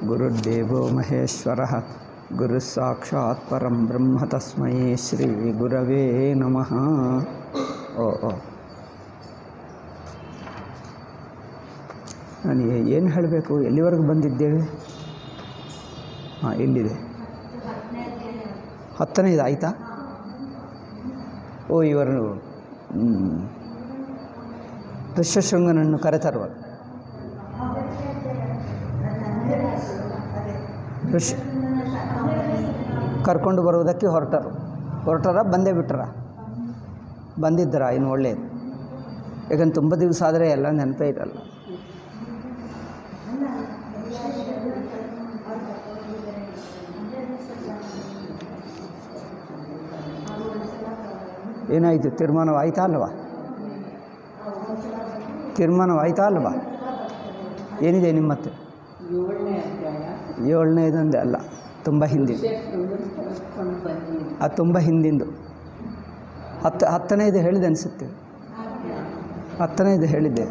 ಗುರುರ್ದೇವೋ ಮಹೇಶ್ವರಃ ಗುರುಃ ಸಾಕ್ಷಾತ್ ಪರಂ ಬ್ರಹ್ಮ ತಸ್ಮೈ ಶ್ರೀ ಗುರವೇ ನಮಃ ಓ ಓ ನಾನು ಏನು ಹೇಳಬೇಕು ಎಲ್ಲಿವರೆಗೂ ಬಂದಿದ್ದೇವೆ ಹಾಂ ಇಲ್ಲಿದೆ ಹತ್ತನೇದು ಆಯಿತಾ ಓ ಇವರು ಋಷ್ಯಶೃಂಗನನ್ನು ಕರೆತರುವ ಋಷ್ ಕರ್ಕೊಂಡು ಬರುವುದಕ್ಕೆ ಹೊರಟರು ಹೊರಟರ ಬಂದೇ ಬಿಟ್ರ ಬಂದಿದ್ದರ ಇನ್ನು ಒಳ್ಳೆಯದು ಯಾಕಂದ್ರೆ ತುಂಬ ದಿವಸ ಆದರೆ ಎಲ್ಲ ನೆನಪೇ ಇರಲ್ಲ ಏನಾಯಿತು ತೀರ್ಮಾನವಾಯ್ತಾ ಅಲ್ವಾ ತೀರ್ಮಾನವಾಯ್ತಾ ಅಲ್ವಾ ಏನಿದೆ ನಿಮ್ಮ ಹತ್ರ ಏಳನೇ ಅಧ್ಯಾಯ ಏಳನೇದಂದೆ ಅಲ್ಲ ತುಂಬ ಹಿಂದಿನ ಕರೆಸ್ಕೊಂಡು ಬನ್ನಿ ಅದು ತುಂಬ ಹಿಂದಿಂದು ಹತ್ತು ಹತ್ತನೇದು ಹೇಳಿದೆ ಅನಿಸುತ್ತೆ ಹತ್ತನೇದು ಹೇಳಿದ್ದೆ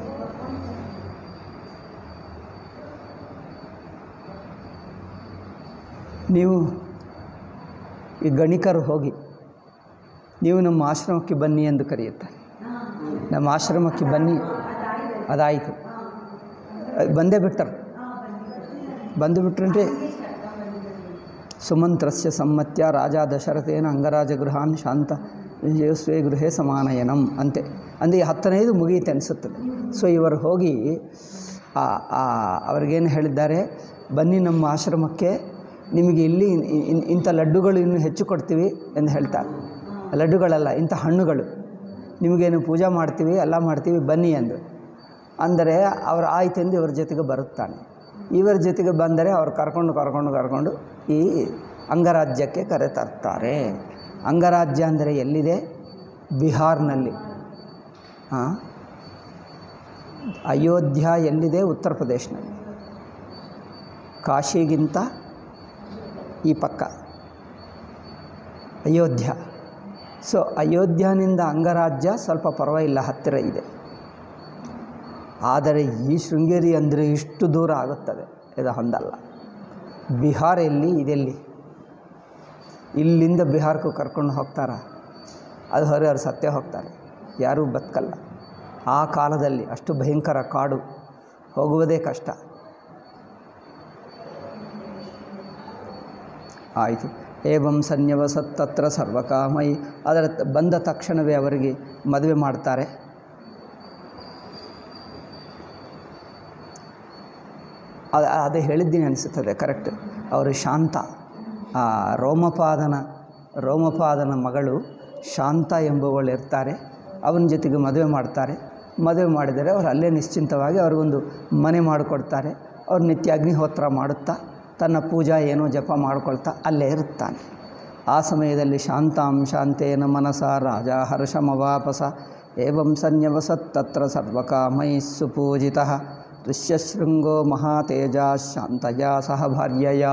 ನೀವು ಈ ಗಣಿಕರು ಹೋಗಿ ನೀವು ನಮ್ಮ ಆಶ್ರಮಕ್ಕೆ ಬನ್ನಿ ಎಂದು ಕರೆಯುತ್ತಾರೆ ನಮ್ಮ ಆಶ್ರಮಕ್ಕೆ ಬನ್ನಿ ಅದಾಯಿತು ಅದ್ ಬಂದೇ ಬಿಟ್ಟರು ಬಂದು ಬಿಟ್ರಂటే ಸುಮಂತ್ರಸ್ಯ ಸಮ್ಮತ್ಯ ರಾಜ ದಶರಥೇನ ಅಂಗರಾಜ ಗೃಹಾನ್ ಶಾಂತ ಸ್ವೇ ಗೃಹೇ ಸಮಾನಯನಂ ಅಂತೆ ಅಂದರೆ ಈ ಹತ್ತನೇದು ಮುಗಿಯುತ್ತೆ ಅನಿಸುತ್ತದೆ ಸೊ ಇವರು ಹೋಗಿ ಆ ಆ ಅವ್ರಿಗೇನು ಹೇಳಿದ್ದಾರೆ ಬನ್ನಿ ನಮ್ಮ ಆಶ್ರಮಕ್ಕೆ ನಿಮಗೆ ಇಲ್ಲಿ ಇ- ಇನ್- ಇಂಥ ಲಡ್ಡುಗಳು ಇನ್ನೂ ಹೆಚ್ಚು ಕೊಡ್ತೀವಿ ಎಂದು ಹೇಳ್ತಾರೆ ಲಡ್ಡುಗಳಲ್ಲ ಇಂಥ ಹಣ್ಣುಗಳು ನಿಮಗೇನು ಪೂಜಾ ಮಾಡ್ತೀವಿ ಎಲ್ಲ ಮಾಡ್ತೀವಿ ಬನ್ನಿ ಎಂದು ಅಂದರೆ ಅವರು ಆಯ್ತೆಂದು ಇವ್ರ ಜೊತೆಗೆ ಬರುತ್ತಾನೆ ಇವರ ಜೊತೆಗೆ ಬಂದರೆ ಅವ್ರು ಕರ್ಕೊಂಡು ಕರ್ಕೊಂಡು ಕರ್ಕೊಂಡು ಈ ಅಂಗರಾಜ್ಯಕ್ಕೆ ಕರೆತರ್ತಾರೆ ಅಂಗರಾಜ್ಯ ಅಂದರೆ ಎಲ್ಲಿದೆ ಬಿಹಾರ್ನಲ್ಲಿ ಹಾಂ ಅಯೋಧ್ಯ ಎಲ್ಲಿದೆ ಉತ್ತರ ಪ್ರದೇಶನಲ್ಲಿ ಕಾಶಿಗಿಂತ ಈ ಪಕ್ಕ ಅಯೋಧ್ಯ ಸೊ ಅಯೋಧ್ಯನಿಂದ ಅಂಗರಾಜ್ಯ ಸ್ವಲ್ಪ ಪರವಾಗಿಲ್ಲ ಹತ್ತಿರ ಇದೆ ಆದರೆ ಈ ಶೃಂಗೇರಿ ಅಂದರೆ ಇಷ್ಟು ದೂರ ಆಗುತ್ತದೆ ಇದು ಹೊಂದಲ್ಲ ಬಿಹಾರ ಎಲ್ಲಿ ಇದೆಲ್ಲಿ ಇಲ್ಲಿಂದ ಬಿಹಾರಕ್ಕೂ ಕರ್ಕೊಂಡು ಹೋಗ್ತಾರ ಅದು ಹೊರ ಅವ್ರು ಸತ್ಯ ಹೋಗ್ತಾರೆ ಯಾರೂ ಬದುಕಲ್ಲ ಆ ಕಾಲದಲ್ಲಿ ಅಷ್ಟು ಭಯಂಕರ ಕಾಡು ಹೋಗುವುದೇ ಕಷ್ಟ ಆಯಿತು ಏವಂ ಸನ್ಯವಸತ್ ತತ್ರ ಸರ್ವಕಾಮೈ ಅದರ ತ- ಬಂದ ತಕ್ಷಣವೇ ಅವರಿಗೆ ಮದುವೆ ಮಾಡ್ತಾರೆ ಅದು ಅದೇ ಹೇಳಿದ್ದೀನಿ ಅನಿಸುತ್ತದೆ ಕರೆಕ್ಟ್ ಅವರು ಶಾಂತ ಆ ರೋಮಪಾದನ ರೋಮಪಾದನ ಮಗಳು ಶಾಂತ ಎಂಬುವಳು ಇರ್ತಾರೆ ಅವನ ಜೊತೆಗೆ ಮದುವೆ ಮಾಡ್ತಾರೆ ಮದುವೆ ಮಾಡಿದರೆ ಅವರು ಅಲ್ಲೇ ನಿಶ್ಚಿಂತವಾಗಿ ಅವ್ರಿಗೊಂದು ಮನೆ ಮಾಡಿಕೊಡ್ತಾರೆ ಅವ್ರು ನಿತ್ಯ ಅಗ್ನಿಹೋತ್ರ ಮಾಡುತ್ತಾ ತನ್ನ ಪೂಜಾ ಏನೋ ಜಪ ಮಾಡ್ಕೊಳ್ತಾ ಅಲ್ಲೇ ಇರುತ್ತಾನೆ ಆ ಸಮಯದಲ್ಲಿ ಶಾಂತಾಂ ಶಾಂತೇನ ಮನಸ ರಾಜ ಹರ್ಷಮವಾಪಸ ಏವಂ ಸನ್ಯವಸತ್ ತತ್ರ ಸರ್ವಕಾಮೈ ಸುಪೂಜಿತ ಋಷ್ಯಶೃಂಗೋ ಮಹಾತೇಜ ಶಾಂತಯ ಸಹ ಭಾರ್ಯಯ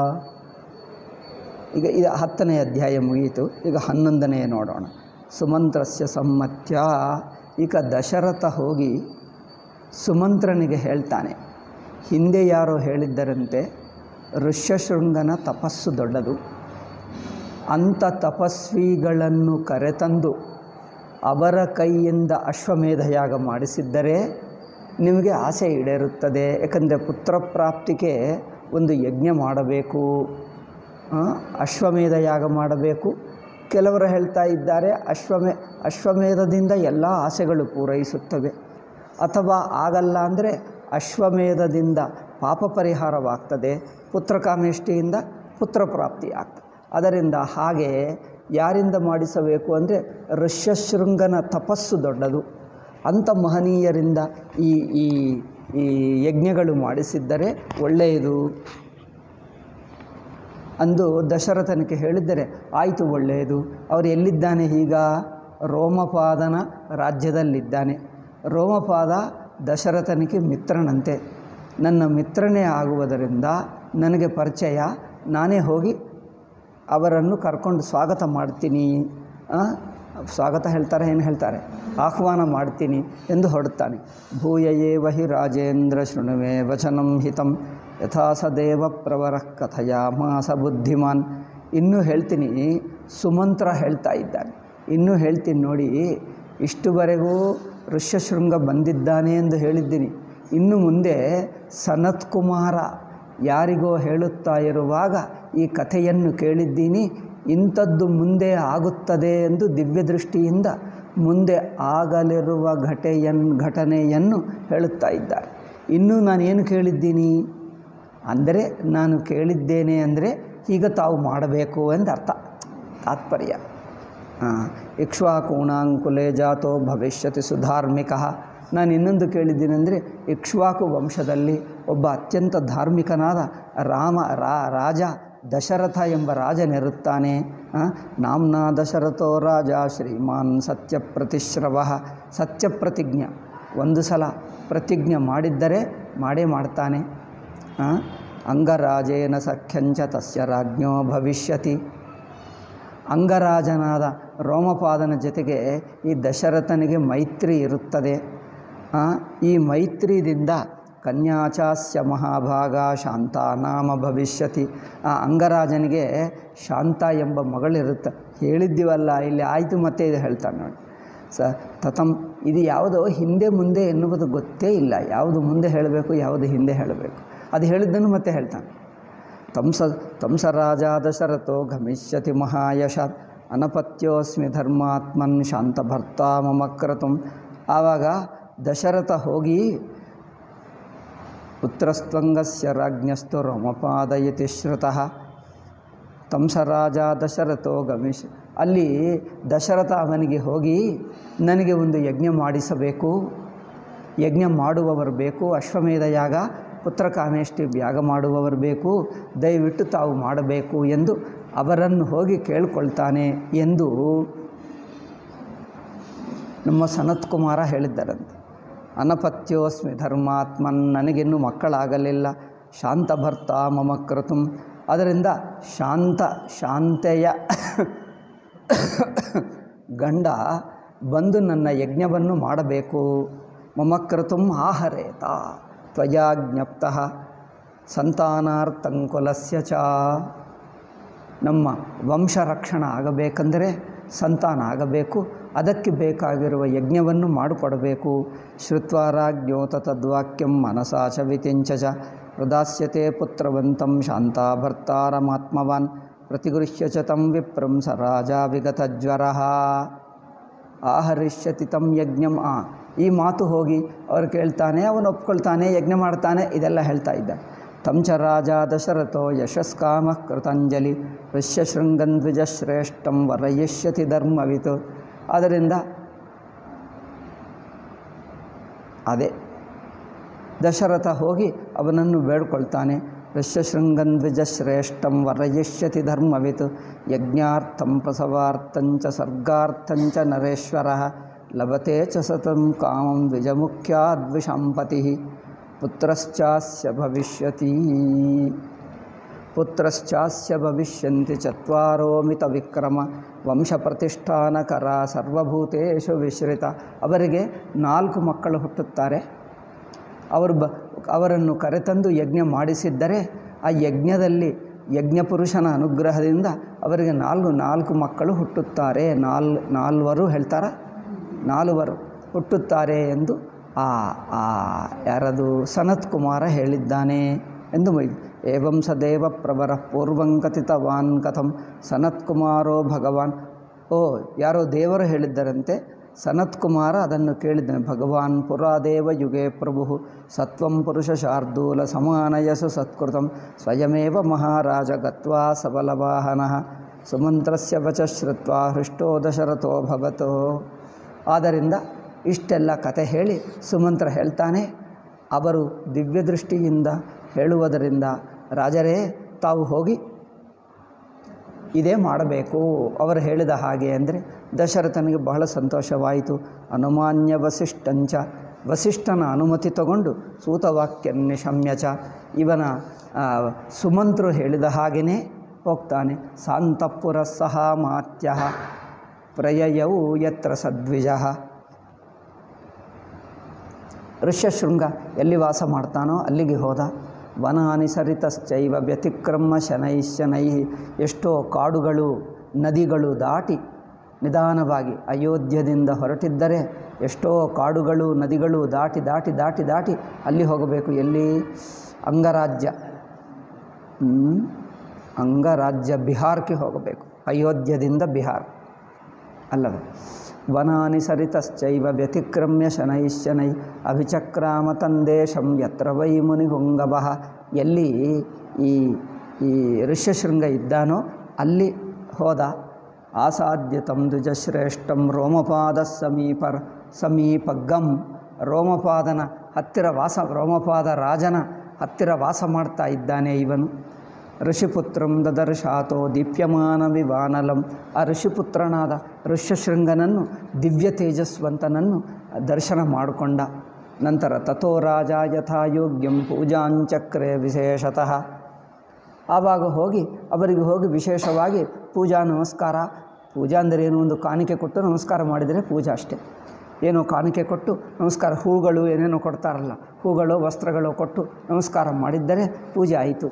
ಈಗ ಇದು ಹತ್ತನೇ ಅಧ್ಯಾಯ ಮುಗಿಯಿತು ಈಗ ಹನ್ನೊಂದನೆಯ ನೋಡೋಣ ಸುಮಂತ್ರಸ್ಯ ಸಮ್ಮತ್ಯ ಈಗ ದಶರಥ ಹೋಗಿ ಸುಮಂತ್ರನಿಗೆ ಹೇಳ್ತಾನೆ ಹಿಂದೆ ಯಾರೋ ಹೇಳಿದ್ದರಂತೆ ಋಷ್ಯಶೃಂಗನ ತಪಸ್ಸು ದೊಡ್ಡದು ಅಂಥ ತಪಸ್ವಿಗಳನ್ನು ಕರೆತಂದು ಅವರ ಕೈಯಿಂದ ಅಶ್ವಮೇಧ ಯಾಗ ಮಾಡಿಸಿದ್ದರೆ ನಿಮಗೆ ಆಸೆ ಈಡೇರುತ್ತದೆ ಯಾಕಂದರೆ ಪುತ್ರ ಪ್ರಾಪ್ತಿಗೆ ಒಂದು ಯಜ್ಞ ಮಾಡಬೇಕು ಆ, ಅಶ್ವಮೇಧ ಯಾಗ ಮಾಡಬೇಕು ಕೆಲವರು ಹೇಳ್ತಾ ಇದ್ದಾರೆ ಅಶ್ವಮೇ ಅಶ್ವಮೇಧದಿಂದ ಎಲ್ಲ ಆಸೆಗಳು ಪೂರೈಸುತ್ತವೆ ಅಥವಾ ಆಗಲ್ಲ ಅಂದರೆ ಅಶ್ವಮೇಧದಿಂದ ಪಾಪ ಪರಿಹಾರವಾಗ್ತದೆ ಪುತ್ರಕಾಮೇಷ್ಟಿಯಿಂದ ಪುತ್ರ ಪ್ರಾಪ್ತಿ ಆಗ್ತದೆ ಅದರಿಂದ ಹಾಗೆ ಯಾರಿಂದ ಮಾಡಿಸಬೇಕು ಅಂದರೆ ಋಷ್ಯಶೃಂಗನ ತಪಸ್ಸು ದೊಡ್ಡದು ಅಂಥ ಮಹನೀಯರಿಂದ ಈ ಈ ಈ ಯಜ್ಞಗಳು ಮಾಡಿಸಿದ್ದರೆ ಒಳ್ಳೆಯದು ಅಂದು ದಶರಥನಿಗೆ ಹೇಳಿದ್ದರೆ ಆಯಿತು ಒಳ್ಳೆಯದು ಅವರು ಎಲ್ಲಿದ್ದಾನೆ ಈಗ ರೋಮಪಾದನ ರಾಜ್ಯದಲ್ಲಿದ್ದಾನೆ ರೋಮಪಾದ ದಶರಥನಿಗೆ ಮಿತ್ರನಂತೆ ನನ್ನ ಮಿತ್ರನೇ ಆಗುವುದರಿಂದ ನನಗೆ ಪರಿಚಯ ನಾನೇ ಹೋಗಿ ಅವರನ್ನು ಕರ್ಕೊಂಡು ಸ್ವಾಗತ ಮಾಡ್ತೀನಿ ಆ, ಸ್ವಾಗತ ಹೇಳ್ತಾರೆ ಏನು ಹೇಳ್ತಾರೆ ಆಹ್ವಾನ ಮಾಡ್ತೀನಿ ಎಂದು ಹೊರಡ್ತಾನೆ ಭೂಯ ಏವ ಹಿ ರಾಜೇಂದ್ರ ಶೃಣುವೆ ವಚನಂ ಹಿತಂ ಯಥಾ ಸ ದೇವ ಪ್ರವರ ಕಥಯಾಮಾಸ ಬುದ್ಧಿಮಾನ್ ಇನ್ನೂ ಹೇಳ್ತೀನಿ ಸುಮಂತ್ರ ಹೇಳ್ತಾ ಇದ್ದಾನೆ ಇನ್ನೂ ಹೇಳ್ತೀನಿ ನೋಡಿ ಇಷ್ಟುವರೆಗೂ ಋಷ್ಯಶೃಂಗ ಬಂದಿದ್ದಾನೆ ಎಂದು ಹೇಳಿದ್ದೀನಿ ಇನ್ನು ಮುಂದೆ ಸನತ್ ಕುಮಾರ ಯಾರಿಗೋ ಹೇಳುತ್ತಾ ಇರುವಾಗ ಈ ಕಥೆಯನ್ನು ಕೇಳಿದ್ದೀನಿ ಇಂಥದ್ದು ಮುಂದೆ ಆಗುತ್ತದೆ ಎಂದು ದಿವ್ಯದೃಷ್ಟಿಯಿಂದ ಮುಂದೆ ಆಗಲಿರುವ ಘಟೆಯನ್ ಘಟನೆಯನ್ನು ಹೇಳುತ್ತಾ ಇದ್ದಾರೆ ಇನ್ನೂ ನಾನೇನು ಕೇಳಿದ್ದೀನಿ ಅಂದರೆ ನಾನು ಕೇಳಿದ್ದೇನೆ ಅಂದರೆ ಈಗ ತಾವು ಮಾಡಬೇಕು ಎಂದು ಅರ್ಥ ತಾತ್ಪರ್ಯ ಇಕ್ಷ್ವಾಕೂಣಾಂಕುಲೆ ಜಾತೋ ಭವಿಷ್ಯತಿ ಸುಧಾರ್ಮಿಕ ನಾನು ಇನ್ನೊಂದು ಕೇಳಿದ್ದೀನಿ ಅಂದರೆ ಇಕ್ಷ್ವಾಕು ವಂಶದಲ್ಲಿ ಒಬ್ಬ ಅತ್ಯಂತ ಧಾರ್ಮಿಕನಾದ ರಾಮ ರಾ ರಾಜ ದಶರಥ ಎಂಬ ರಾಜನಿರುತ್ತಾನೆ ನಾಮ್ನಾ ದಶರಥೋ ರಾಜ ಶ್ರೀಮಾನ್ ಸತ್ಯಪ್ರತಿಶ್ರವ ಸತ್ಯಪ್ರತಿಜ್ಞ ಒಂದು ಸಲ ಪ್ರತಿಜ್ಞೆ ಮಾಡಿದ್ದರೆ ಮಾಡೇ ಮಾಡ್ತಾನೆ ಆ, ಅಂಗರಾಜೇನ ಸಖ್ಯಂಚ ತಸ್ಯ ರಾಜ್ಞೋ ಭವಿಷ್ಯತಿ ಅಂಗರಾಜನಾದ ರೋಮಪಾದನ ಜೊತೆಗೆ ಈ ದಶರಥನಿಗೆ ಮೈತ್ರಿ ಇರುತ್ತದೆ ಆ, ಈ ಮೈತ್ರಿದಿಂದ ಕನ್ಯಾಚಾಸ್ಯ ಮಹಾಭಾಗ ಶಾಂತ ನಾಮ ಭವಿಷ್ಯತಿ ಆ ಅಂಗರಾಜನಿಗೆ ಶಾಂತ ಎಂಬ ಮಗಳಿರುತ್ತೆ ಹೇಳಿದ್ದೀವಲ್ಲ ಇಲ್ಲಿ ಆಯಿತು ಮತ್ತೆ ಇದು ಹೇಳ್ತಾನೆ ನೋಡಿ ಸ ತತಂ ಇದು ಯಾವುದೋ ಹಿಂದೆ ಮುಂದೆ ಎನ್ನುವುದು ಗೊತ್ತೇ ಇಲ್ಲ ಯಾವುದು ಮುಂದೆ ಹೇಳಬೇಕು ಯಾವುದು ಹಿಂದೆ ಹೇಳಬೇಕು ಅದು ಹೇಳಿದ್ದನ್ನು ಮತ್ತೆ ಹೇಳ್ತಾನೆ ತಂಸ ತಂಸ ರಾಜ ದಶರಥೋ ಗಮಿಷ್ಯತಿ ಮಹಾಯಶಾತ್ ಅನಪತ್ಯೋಸ್ಮಿ ಧರ್ಮಾತ್ಮನ್ ಶಾಂತ ಭರ್ತಾ ಮಮ ಕ್ರತುಂ ಆವಾಗ ದಶರಥ ಹೋಗಿ ಪುತ್ರಸ್ತ್ವಂಗಸ್ಯ ರಾಜ್ಞಸ್ತು ರೋಮಪಾದಯತಿ ಶ್ರುತಃ ತಂಸರಾಜ ದಶರಥೋ ಗಮಿಷ್ ಅಲ್ಲಿ ದಶರಥ ಅವನಿಗೆ ಹೋಗಿ ನನಗೆ ಒಂದು ಯಜ್ಞ ಮಾಡಿಸಬೇಕು ಯಜ್ಞ ಮಾಡುವವರು ಬೇಕು ಅಶ್ವಮೇಧ ಯಾಗ ಪುತ್ರಕಾಮೇಷ್ಟಿ ಯಾಗ ಮಾಡುವವರು ಬೇಕು ದಯವಿಟ್ಟು ತಾವು ಮಾಡಬೇಕು ಎಂದು ಅವರನ್ನು ಹೋಗಿ ಕೇಳ್ಕೊಳ್ತಾನೆ ಎಂದು ನಮ್ಮ ಸನತ್ ಕುಮಾರ ಹೇಳಿದ್ದಾರಂತೆ ಅನಪತ್ಯೋಸ್ಮಿ ಧರ್ಮಾತ್ಮನ್ ನನಗಿನ್ನೂ ಮಕ್ಕಳಾಗಲಿಲ್ಲ ಶಾಂತ ಭರ್ತ ಮಮ ಕ್ರತುಂ ಅದರಿಂದ ಶಾಂತ ಶಾಂತೆಯ ಗಂಡ ಬಂದು ನನ್ನ ಯಜ್ಞವನ್ನು ಮಾಡಬೇಕು ಮಮ ಕ್ರತುಂ ಆಹರೇತ ತ್ವಯಾ ಜ್ಞಪ್ತಃ ಸಂತಾನಾರ್ಥಂಕುಲಸ್ಯ ಚ ನಮ್ಮ ವಂಶ ರಕ್ಷಣೆ ಆಗಬೇಕಂದರೆ ಸಂತಾನ ಆಗಬೇಕು ಅದಕ್ಕೆ ಬೇಕಾಗಿರುವ ಯಜ್ಞವನ್ನು ಮಾಡಿಕೊಡಬೇಕು ಶ್ರುತ್ವಾರಾಜ್ಞೋತ ತದ್ವಾಕ್ಯಂ ಮನಸಾ ಚ ವಿತಿಂಚ ಚ ಪ್ರದಾಸ್ಯತೆ ಪುತ್ರವಂತಂ ಶಾಂತ ಭರ್ತಾರಮಾತ್ಮವಾನ್ ಪ್ರತಿಗೃಹ್ಯ ಚ ತಂ ವಿಪ್ರಂ ಸ ರಾಜ ವಿಗತಜ್ವರ ಆಹರಿಷ್ಯತಿ ತಂ ಯಜ್ಞಂ ಆ ಈ ಮಾತು ಹೋಗಿ ಅವ್ರು ಕೇಳ್ತಾನೆ ಅವನು ಒಪ್ಕೊಳ್ತಾನೆ ಯಜ್ಞ ಮಾಡ್ತಾನೆ ಇದೆಲ್ಲ ಹೇಳ್ತಾ ಇದ್ದ ತಂಚ ರಾಜ ದಶರಥೋ ಯಶಸ್ಕಾಮ ಕೃತಾಂಜಲಿ ಋಷ್ಯಶೃಂಗನ್ ದ್ವಿಜಶ್ರೇಷ್ಠಂ ವರಯಿಷ್ಯತಿ ಧರ್ಮವಿತು ಆದ್ದರಿಂದ ಅದೇ ದಶರಥ ಹೋಗಿ ಅವನನ್ನು ಬೇಡ್ಕೊಳ್ತಾನೆ ಋಷ್ಯಶೃಂಗನ್ ದ್ವಿಜಶ್ರೇಷ್ಠಂ ವರಯಿಷ್ಯತಿ ಧರ್ಮವಿತ್ ಯಜ್ಞಾರ್ಥಂ ಪ್ರಸವಾರ್ಥಂಚ ಸರ್ಗಾರ್ಥಂಚ ನರೇಶ್ವರ ಲಭತೆ ಚ ಸತಂ ಕಾಮಂ ದ್ವಿಜಮುಖ್ಯಾದ್ವಿಷಾಂಪತಿ ಪುತ್ರಶ್ಚಾಸ್ಯ ಭವಿಷ್ಯತಿ ಪುತ್ರಶ್ಚಾಸ್ಯ ಭವಿಷ್ಯಂತಿ ಚತ್ವಾರೋ ಮಿತ ವಿಕ್ರಮ ವಂಶ ಪ್ರತಿಷ್ಠಾನಕರ ಸರ್ವಭೂತೇಶು ವಿಶ್ರಿತ ಅವರಿಗೆ ನಾಲ್ಕು ಮಕ್ಕಳು ಹುಟ್ಟುತ್ತಾರೆ ಅವರು ಬ ಅವರನ್ನು ಕರೆತಂದು ಯಜ್ಞ ಮಾಡಿಸಿದ್ದರೆ ಆ ಯಜ್ಞದಲ್ಲಿ ಯಜ್ಞಪುರುಷನ ಅನುಗ್ರಹದಿಂದ ಅವರಿಗೆ ನಾಲ್ಕು ನಾಲ್ಕು ಮಕ್ಕಳು ಹುಟ್ಟುತ್ತಾರೆ ನಾಲ್ ನಾಲ್ವರು ಹೇಳ್ತಾರ ನಾಲ್ವರು ಹುಟ್ಟುತ್ತಾರೆ ಎಂದು ಆ ಆ ಯಾರದು ಸನತ್ ಕುಮಾರ ಹೇಳಿದ್ದಾನೆ ಎಂದು ಮುಗಿ ಏವಂ ಸದೇವ ಪ್ರವರ ಪೂರ್ವಂಕಥಿತವಾನ್ ಕಥಂ ಸನತ್ ಕುಮಾರೋ ಭಗವಾನ್ ಓ ಯಾರೋ ದೇವರು ಹೇಳಿದ್ದರಂತೆ ಸನತ್ ಕುಮಾರ ಅದನ್ನು ಕೇಳಿದ್ದಾನೆ ಭಗವಾನ್ ಪುರಾದೇವ ಯುಗೆ ಪ್ರಭು ಸತ್ವಂ ಪುರುಷ ಶಾರ್ದೂಲ ಸಮಾನಯಸು ಸತ್ಕೃತಂ ಸ್ವಯಮೇವ ಮಹಾರಾಜ ಗತ್ವಾ ಸಬಲವಾಹನ ಸುಮಂತ್ರಸ್ಯ ವಚ ಶ್ರುತ್ವ ಹೃಷ್ಟೋ ದಶರಥೋ ಭವತೋ ಆದ್ದರಿಂದ ಇಷ್ಟೆಲ್ಲ ಕತೆ ಹೇಳಿ ಸುಮಂತ್ರ ಹೇಳ್ತಾನೆ ಅವರು ದಿವ್ಯದೃಷ್ಟಿಯಿಂದ ಹೇಳುವುದರಿಂದ ರಾಜರೇ ತಾವು ಹೋಗಿ ಇದೇ ಮಾಡಬೇಕು ಅವರು ಹೇಳಿದ ಹಾಗೆ ಅಂದರೆ ದಶರಥನಿಗೆ ಬಹಳ ಸಂತೋಷವಾಯಿತು ಅನುಮಾನ್ಯ ವಸಿಷ್ಠಂಚ ವಸಿಷ್ಠನ ಅನುಮತಿ ತಗೊಂಡು ಸೂತವಾಕ್ಯ ನಿಶಮ್ಯ ಚ ಇವನ ಆ, ಸುಮಂತ್ರು ಹೇಳಿದ ಹಾಗೆಯೇ ಹೋಗ್ತಾನೆ ಸಾಂತಪುರ ಸಹ ಮಾತ್ಯ ಪ್ರಯಯವು ಯತ್ರ ಸದ್ವಿಜ ಋಷ್ಯಶೃಂಗ ಎಲ್ಲಿ ವಾಸ ಮಾಡ್ತಾನೋ ಅಲ್ಲಿಗೆ ಹೋದ ವನಾನಿ ಸರಿತಶ್ಚೈವ ವ್ಯತಿಕ್ರಮ ಶನೈ ಶನೈ ಎಷ್ಟೋ ಕಾಡುಗಳು ನದಿಗಳು ದಾಟಿ ನಿಧಾನವಾಗಿ ಅಯೋಧ್ಯದಿಂದ ಹೊರಟಿದ್ದರೆ ಎಷ್ಟೋ ಕಾಡುಗಳು ನದಿಗಳು ದಾಟಿ ದಾಟಿ ದಾಟಿ ದಾಟಿ ಅಲ್ಲಿ ಹೋಗಬೇಕು ಎಲ್ಲಿ ಅಂಗರಾಜ್ಯ ಹ್ಮ್? ಅಂಗರಾಜ್ಯ ಬಿಹಾರ್ಗೆ ಹೋಗಬೇಕು ಅಯೋಧ್ಯದಿಂದ ಬಿಹಾರ್ ಅಲ್ಲವೇ ವನಾನಿ ಸರಿತಶ್ಚೈವ ವ್ಯತಿಕ್ರಮ್ಯ ಶನೈ ಶನೈ ಅಭಿಚಕ್ರಾಮ ತಂದೇಶಂ ಯತ್ರ ವೈ ಮುನಿಹುಂಗವ ಎಲ್ಲಿ ಈ ಈ ಋಷ್ಯಶೃಂಗ ಇದ್ದಾನೋ ಅಲ್ಲಿ ಹೋದ ಆಸಾದ್ಯ ತಂ ದ್ವಿಜಶ್ರೇಷ್ಠಂ ರೋಮಪಾದ ಸಮೀಪರ್ ಸಮೀಪಗಂ ರೋಮಪಾದನ ಹತ್ತಿರ ವಾಸ ರೋಮಪಾದ ರಾಜನ ಹತ್ತಿರ ವಾಸ ಮಾಡ್ತಾ ಇದ್ದಾನೆ ಇವನು ಋಷಿಪುತ್ರಂ ದದರ್ಶಾತೋ ದೀಪ್ಯಮಾನ ವಿವಾನಲಂ ಆ ಋಷಿಪುತ್ರನಾದ ಋಷ್ಯಶೃಂಗನನ್ನು ದಿವ್ಯ ತೇಜಸ್ವಂತನನ್ನು ದರ್ಶನ ಮಾಡಿಕೊಂಡ ನಂತರ ತಥೋ ರಾಜ ಯಥಾಯೋಗ್ಯಂ ಪೂಜಾಂಚಕ್ರೆ ವಿಶೇಷತಃ ಆವಾಗ ಹೋಗಿ ಅವರಿಗೆ ಹೋಗಿ ವಿಶೇಷವಾಗಿ ಪೂಜಾ ನಮಸ್ಕಾರ ಪೂಜಾ ಅಂದರೆ ಏನು ಒಂದು ಕಾಣಿಕೆ ಕೊಟ್ಟು ನಮಸ್ಕಾರ ಮಾಡಿದರೆ ಪೂಜಾ ಅಷ್ಟೇ ಏನೋ ಕಾಣಿಕೆ ಕೊಟ್ಟು ನಮಸ್ಕಾರ ಹೂಗಳು ಏನೇನೋ ಕೊಡ್ತಾರಲ್ಲ ಹೂಗಳು ವಸ್ತ್ರಗಳು ಕೊಟ್ಟು ನಮಸ್ಕಾರ ಮಾಡಿದ್ದರೆ ಪೂಜೆ ಆಯಿತು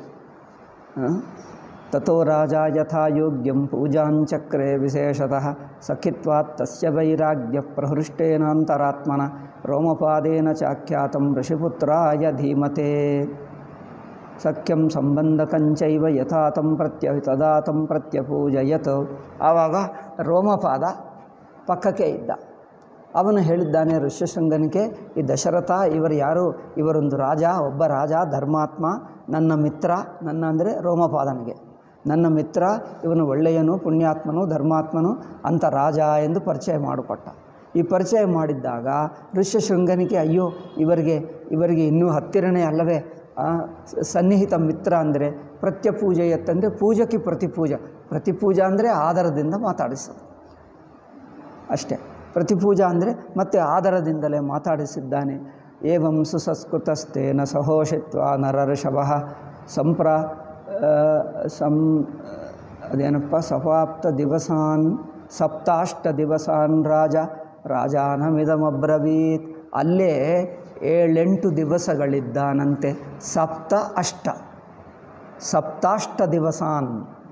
ತಥೋ ರಾಜ ಯಥಾಯೋಗ್ಯಂ ಪೂಜಾಂಚಕ್ರೆ ವಿಶೇಷತಃ ಸಖಿತ್ವಾತ್ ತಸ್ಯ ವೈರಾಗ್ಯ ಪ್ರಹೃಷ್ಟೇನಾಂತರಾತ್ಮನ ರೋಮಪಾದೇನ ಚಾಖ್ಯಾತಂ ಋಷಿಪುತ್ರಾಯ ಧೀಮತೆ ಸಖ್ಯಂ ಸಂಬಂಧಕಂಚೈವ ಯಥಾತಂ ಪ್ರತ್ಯ ತದಾತಂ ಪ್ರತ್ಯಪೂಜಯತ್ ಆವಾಗ ರೋಮಪಾದ ಪಕ್ಕಕ್ಕೆ ಇದ್ದ ಅವನು ಹೇಳಿದ್ದಾನೆ ಋಷ್ಯಶೃಂಗನಿಗೆ ಈ ದಶರಥ ಇವರು ಯಾರು ಇವರೊಂದು ರಾಜ ಒಬ್ಬ ರಾಜ ಧರ್ಮಾತ್ಮ ನನ್ನ ಮಿತ್ರ ನನ್ನ ಅಂದರೆ ರೋಮಪಾದನಿಗೆ ನನ್ನ ಮಿತ್ರ ಇವನು ಒಳ್ಳೆಯನು ಪುಣ್ಯಾತ್ಮನು ಧರ್ಮಾತ್ಮನು ಅಂತ ರಾಜ ಎಂದು ಪರಿಚಯ ಮಾಡಿಕೊಟ್ಟ ಈ ಪರಿಚಯ ಮಾಡಿದ್ದಾಗ ಋಷ್ಯಶೃಂಗನಿಗೆ ಅಯ್ಯೋ ಇವರಿಗೆ ಇವರಿಗೆ ಇನ್ನೂ ಹತ್ತಿರನೇ ಅಲ್ಲವೇ ಆ, ಸ- ಸನ್ನಿಹಿತ ಮಿತ್ರ ಅಂದರೆ ಪ್ರತ್ಯಪೂಜೆಯತ್ತಂದರೆ ಪೂಜಕ್ಕೆ ಪ್ರತಿಪೂಜ ಪ್ರತಿಪೂಜಾ ಅಂದರೆ ಆಧಾರದಿಂದ ಮಾತಾಡಿಸೋದು ಅಷ್ಟೇ ಪ್ರತಿಪೂಜಾ ಅಂದರೆ ಮತ್ತೆ ಆಧಾರದಿಂದಲೇ ಮಾತಾಡಿಸಿದ್ದಾನೆ ಏವಂ ಸುಸಂಸ್ಕೃತಸ್ತೇನ ಸಹೋಷಿತ್ವ ನರಋಷಭ ಸಂಪ್ರ ಆ, ಸಂ ಅದೇನಪ್ಪ ಸಪಾಪ್ತ ದಿವಸಾನ್ ಸಪ್ತಾಷ್ಟ ದಿವಸಾನ್ ರಾಜ ರಾಜಾನಮಿದಮಬ್ರವೀತ್ ಅಲ್ಲೇ ಏಳೆಂಟು ದಿವಸಗಳಿದ್ದಾನಂತೆ ಸಪ್ತ ಅಷ್ಟ ಸಪ್ತಾಷ್ಟ ದಿವಸಾನ್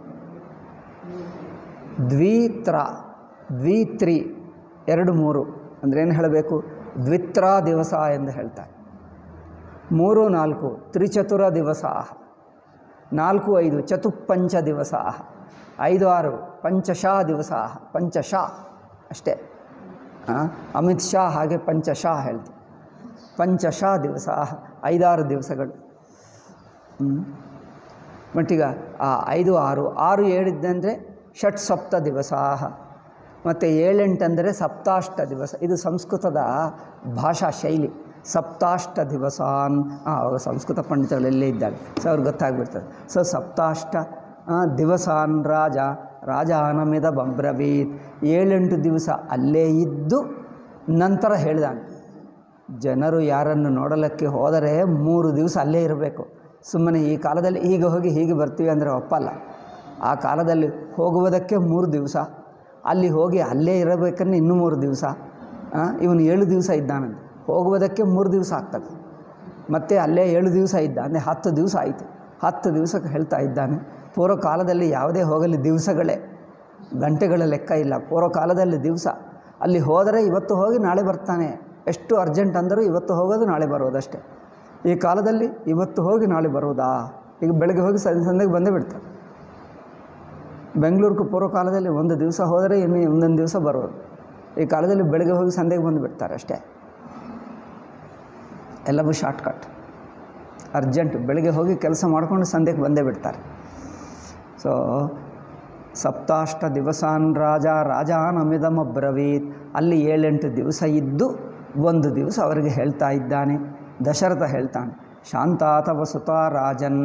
ದ್ವಿತ್ರ ದ್ವಿತ್ರಿ ಎರಡು ಮೂರು ಅಂದರೆ ಏನು ಹೇಳಬೇಕು ದ್ವಿತ್ರ ದಿವಸ ಎಂದು ಹೇಳ್ತಾರೆ ಮೂರು ನಾಲ್ಕು ತ್ರಿಚತುರ ದಿವಸ ನಾಲ್ಕು ಐದು ಚತುಪ್ಪಂಚ ದಿವಸ ಐದು ಆರು ಪಂಚಶಾ ದಿವಸ ಪಂಚಶಾ ಅಷ್ಟೇ ಆ, ಅಮಿತ್ ಶಾ ಹಾಗೆ ಪಂಚಶಾ ಹೇಳ್ತೀವಿ ಪಂಚಶಾ ದಿವಸ ಐದಾರು ದಿವಸಗಳು ಹ್ಮ್. ಮಟ್ಟೀಗ ಆ ಐದು ಆರು ಆರು ಏಳಿದ್ದಂದರೆ ಷಟ್ ಸಪ್ತ ದಿವಸ ಮತ್ತು ಏಳೆಂಟಂದರೆ ಸಪ್ತಾಷ್ಟ ದಿವಸ ಇದು ಸಂಸ್ಕೃತದ ಭಾಷಾ ಶೈಲಿ ಸಪ್ತಾಷ್ಟ ದಿವಸಾನ್ ಆ, ಅವಾಗ ಸಂಸ್ಕೃತ ಪಂಡಿತಗಳೆಲ್ಲೇ ಇದ್ದಾರೆ ಸೊ ಅವ್ರಿಗೆ ಗೊತ್ತಾಗ್ಬಿಡ್ತದೆ ಸೊ ಸಪ್ತಾಷ್ಟ ಆ, ದಿವಸಾನ್ ರಾಜ ರಾಜ ಅನಮಿದ ಬಬ್ರವೀತ್ ಏಳೆಂಟು ದಿವಸ ಅಲ್ಲೇ ಇದ್ದು ನಂತರ ಹೇಳಿದಾನೆ ಜನರು ಯಾರನ್ನು ನೋಡಲಿಕ್ಕೆ ಹೋದರೆ ಮೂರು ದಿವಸ ಅಲ್ಲೇ ಇರಬೇಕು ಸುಮ್ಮನೆ ಈ ಕಾಲದಲ್ಲಿ ಹೀಗೆ ಹೋಗಿ ಹೀಗೆ ಬರ್ತೀವಿ ಅಂದರೆ ಒಪ್ಪಲ್ಲ ಆ ಕಾಲದಲ್ಲಿ ಹೋಗುವುದಕ್ಕೆ ಮೂರು ದಿವಸ ಅಲ್ಲಿ ಹೋಗಿ ಅಲ್ಲೇ ಇರಬೇಕನ್ನು ಇನ್ನೂ ಮೂರು ದಿವಸ ಇವನು ಏಳು ದಿವಸ ಇದ್ದಾನಂತೆ ಹೋಗುವುದಕ್ಕೆ ಮೂರು ದಿವಸ ಆಗ್ತದೆ ಮತ್ತು ಅಲ್ಲೇ ಏಳು ದಿವಸ ಇದ್ದ ಅಂದರೆ ಹತ್ತು ದಿವಸ ಆಯಿತು ಹತ್ತು ದಿವಸಕ್ಕೆ ಹೇಳ್ತಾ ಇದ್ದಾನೆ ಪೂರ್ವ ಕಾಲದಲ್ಲಿ ಯಾವುದೇ ಹೋಗಲಿ ದಿವಸಗಳೇ ಗಂಟೆಗಳ ಲೆಕ್ಕ ಇಲ್ಲ ಪೂರ್ವ ಕಾಲದಲ್ಲಿ ದಿವಸ ಅಲ್ಲಿ ಹೋದರೆ ಇವತ್ತು ಹೋಗಿ ನಾಳೆ ಬರ್ತಾನೆ ಎಷ್ಟು ಅರ್ಜೆಂಟ್ ಅಂದರೂ ಇವತ್ತು ಹೋಗೋದು ನಾಳೆ ಬರೋದಷ್ಟೇ ಈ ಕಾಲದಲ್ಲಿ ಇವತ್ತು ಹೋಗಿ ನಾಳೆ ಬರೋದಾ ಈಗ ಬೆಳಗ್ಗೆ ಹೋಗಿ ಸಂಜೆ ಸಂಜೆಗೆ ಬಂದೇ ಬಿಡ್ತಾರೆ ಬೆಂಗಳೂರಿಗೆ ಪೂರ್ವ ಕಾಲದಲ್ಲಿ ಒಂದು ದಿವಸ ಹೋದರೆ ಇನ್ನು ಒಂದೊಂದು ದಿವಸ ಬರೋದು ಈ ಕಾಲದಲ್ಲಿ ಬೆಳಗ್ಗೆ ಹೋಗಿ ಸಂಜೆಗೆ ಬಂದು ಬಿಡ್ತಾರೆ ಅಷ್ಟೇ ಎಲ್ಲವೂ ಶಾರ್ಟ್ಕಟ್ ಅರ್ಜೆಂಟ್ ಬೆಳಗ್ಗೆ ಹೋಗಿ ಕೆಲಸ ಮಾಡಿಕೊಂಡು ಸಂಧ್ಯಕ್ಕೆ ಬಂದೇ ಬಿಡ್ತಾರೆ ಸೊ ಸಪ್ತಾಷ್ಟ ದಿವಸಾನ್ ರಾಜ ರಾಜಾನಮಿದಮಬ್ರವೀತ್ ಅಲ್ಲಿ ಏಳೆಂಟು ದಿವಸ ಇದ್ದು ಒಂದು ದಿವಸ ಅವರಿಗೆ ಹೇಳ್ತಾ ಇದ್ದಾನೆ ದಶರಥ ಹೇಳ್ತಾನೆ ಶಾಂತಾತವ ಸುತ ರಾಜನ್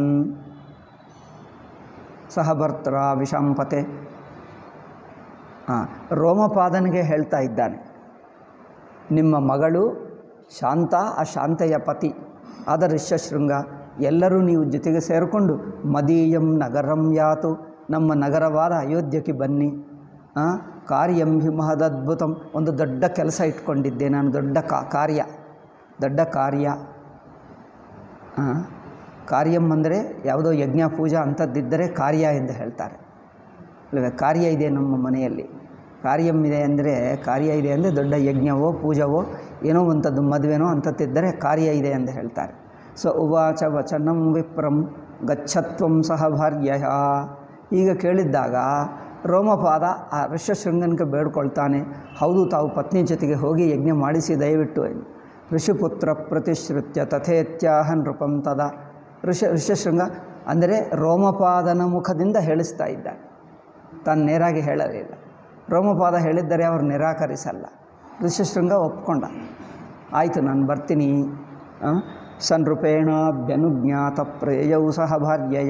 ಸಹಭರ್ತ್ರ ವಿಷಂಪತೆ ಹಾಂ ರೋಮಪಾದನಿಗೆ ಹೇಳ್ತಾ ಇದ್ದಾನೆ ನಿಮ್ಮ ಮಗಳು ಶಾಂತ ಆ ಶಾಂತೆಯ ಪತಿ ಆದ ಋಷ್ಯಶೃಂಗ ಎಲ್ಲರೂ ನೀವು ಜೊತೆಗೆ ಸೇರಿಕೊಂಡು ಮದೀಯಂ ನಗರಂ ಯಾತು ನಮ್ಮ ನಗರವಾದ ಅಯೋಧ್ಯಕ್ಕೆ ಬನ್ನಿ ಆ, ಕಾರ್ಯಂ ಹಿ ಮಹದದ್ಭುತಂ ಒಂದು ದೊಡ್ಡ ಕೆಲಸ ಇಟ್ಕೊಂಡಿದ್ದೆ ನಾನು ದೊಡ್ಡ ಕಾ ಕಾರ್ಯ ದೊಡ್ಡ ಕಾರ್ಯ ಆ, ಕಾರ್ಯಂ ಅಂದರೆ ಯಾವುದೋ ಯಜ್ಞ ಪೂಜಾ ಅಂಥದ್ದಿದ್ದರೆ ಕಾರ್ಯ ಎಂದು ಹೇಳ್ತಾರೆ ಅಲ್ಲವೇ ಕಾರ್ಯ ಇದೆ ನಮ್ಮ ಮನೆಯಲ್ಲಿ ಕಾರ್ಯಂ ಇದೆ ಅಂದರೆ ಕಾರ್ಯ ಇದೆ ಅಂದರೆ ದೊಡ್ಡ ಯಜ್ಞವೋ ಪೂಜವೋ ಏನೋ ಅಂಥದ್ದು ಮದುವೆನೋ ಅಂಥದ್ದಿದ್ದರೆ ಕಾರ್ಯ ಇದೆ ಎಂದು ಹೇಳ್ತಾರೆ ಸೊ ಉವಾಚ ವಚನಂ ವಿಪ್ರಂ ಗಚ್ಚತ್ವಂ ಸಹ ಭಾರ್ಯ ಈಗ ಕೇಳಿದ್ದಾಗ ರೋಮಪಾದ ಆ ಋಷ್ಯಶೃಂಗನಿಗೆ ಬೇಡ್ಕೊಳ್ತಾನೆ ಹೌದು ತಾವು ಪತ್ನಿ ಜೊತೆಗೆ ಹೋಗಿ ಯಜ್ಞ ಮಾಡಿಸಿ ದಯವಿಟ್ಟು ಋಷಿಪುತ್ರ ಪ್ರತಿಶ್ರುತ್ಯ ತಥೇತ್ಯಾಹ ನೃಪಂ ತದ ಋಷ ಋಷ್ಯಶೃಂಗ ಅಂದರೆ ರೋಮಪಾದನ ಮುಖದಿಂದ ಹೇಳಿಸ್ತಾ ಇದ್ದಾನೆ ತಾನು ನೇರಾಗಿ ಹೇಳಲಿಲ್ಲ ರೋಮಪಾದ ಹೇಳಿದ್ದರೆ ಅವರು ನಿರಾಕರಿಸಲ್ಲ ಋಷಶೃಂಗ ಒಪ್ಕೊಂಡ ಆಯಿತು ನಾನು ಬರ್ತೀನಿ ಆ, ಸನ್ರೂಪೇಣಾಭ್ಯನುಜ್ಞಾತ ಪ್ರೇಯವು ಸಹ ಭಾರ್ಯಯ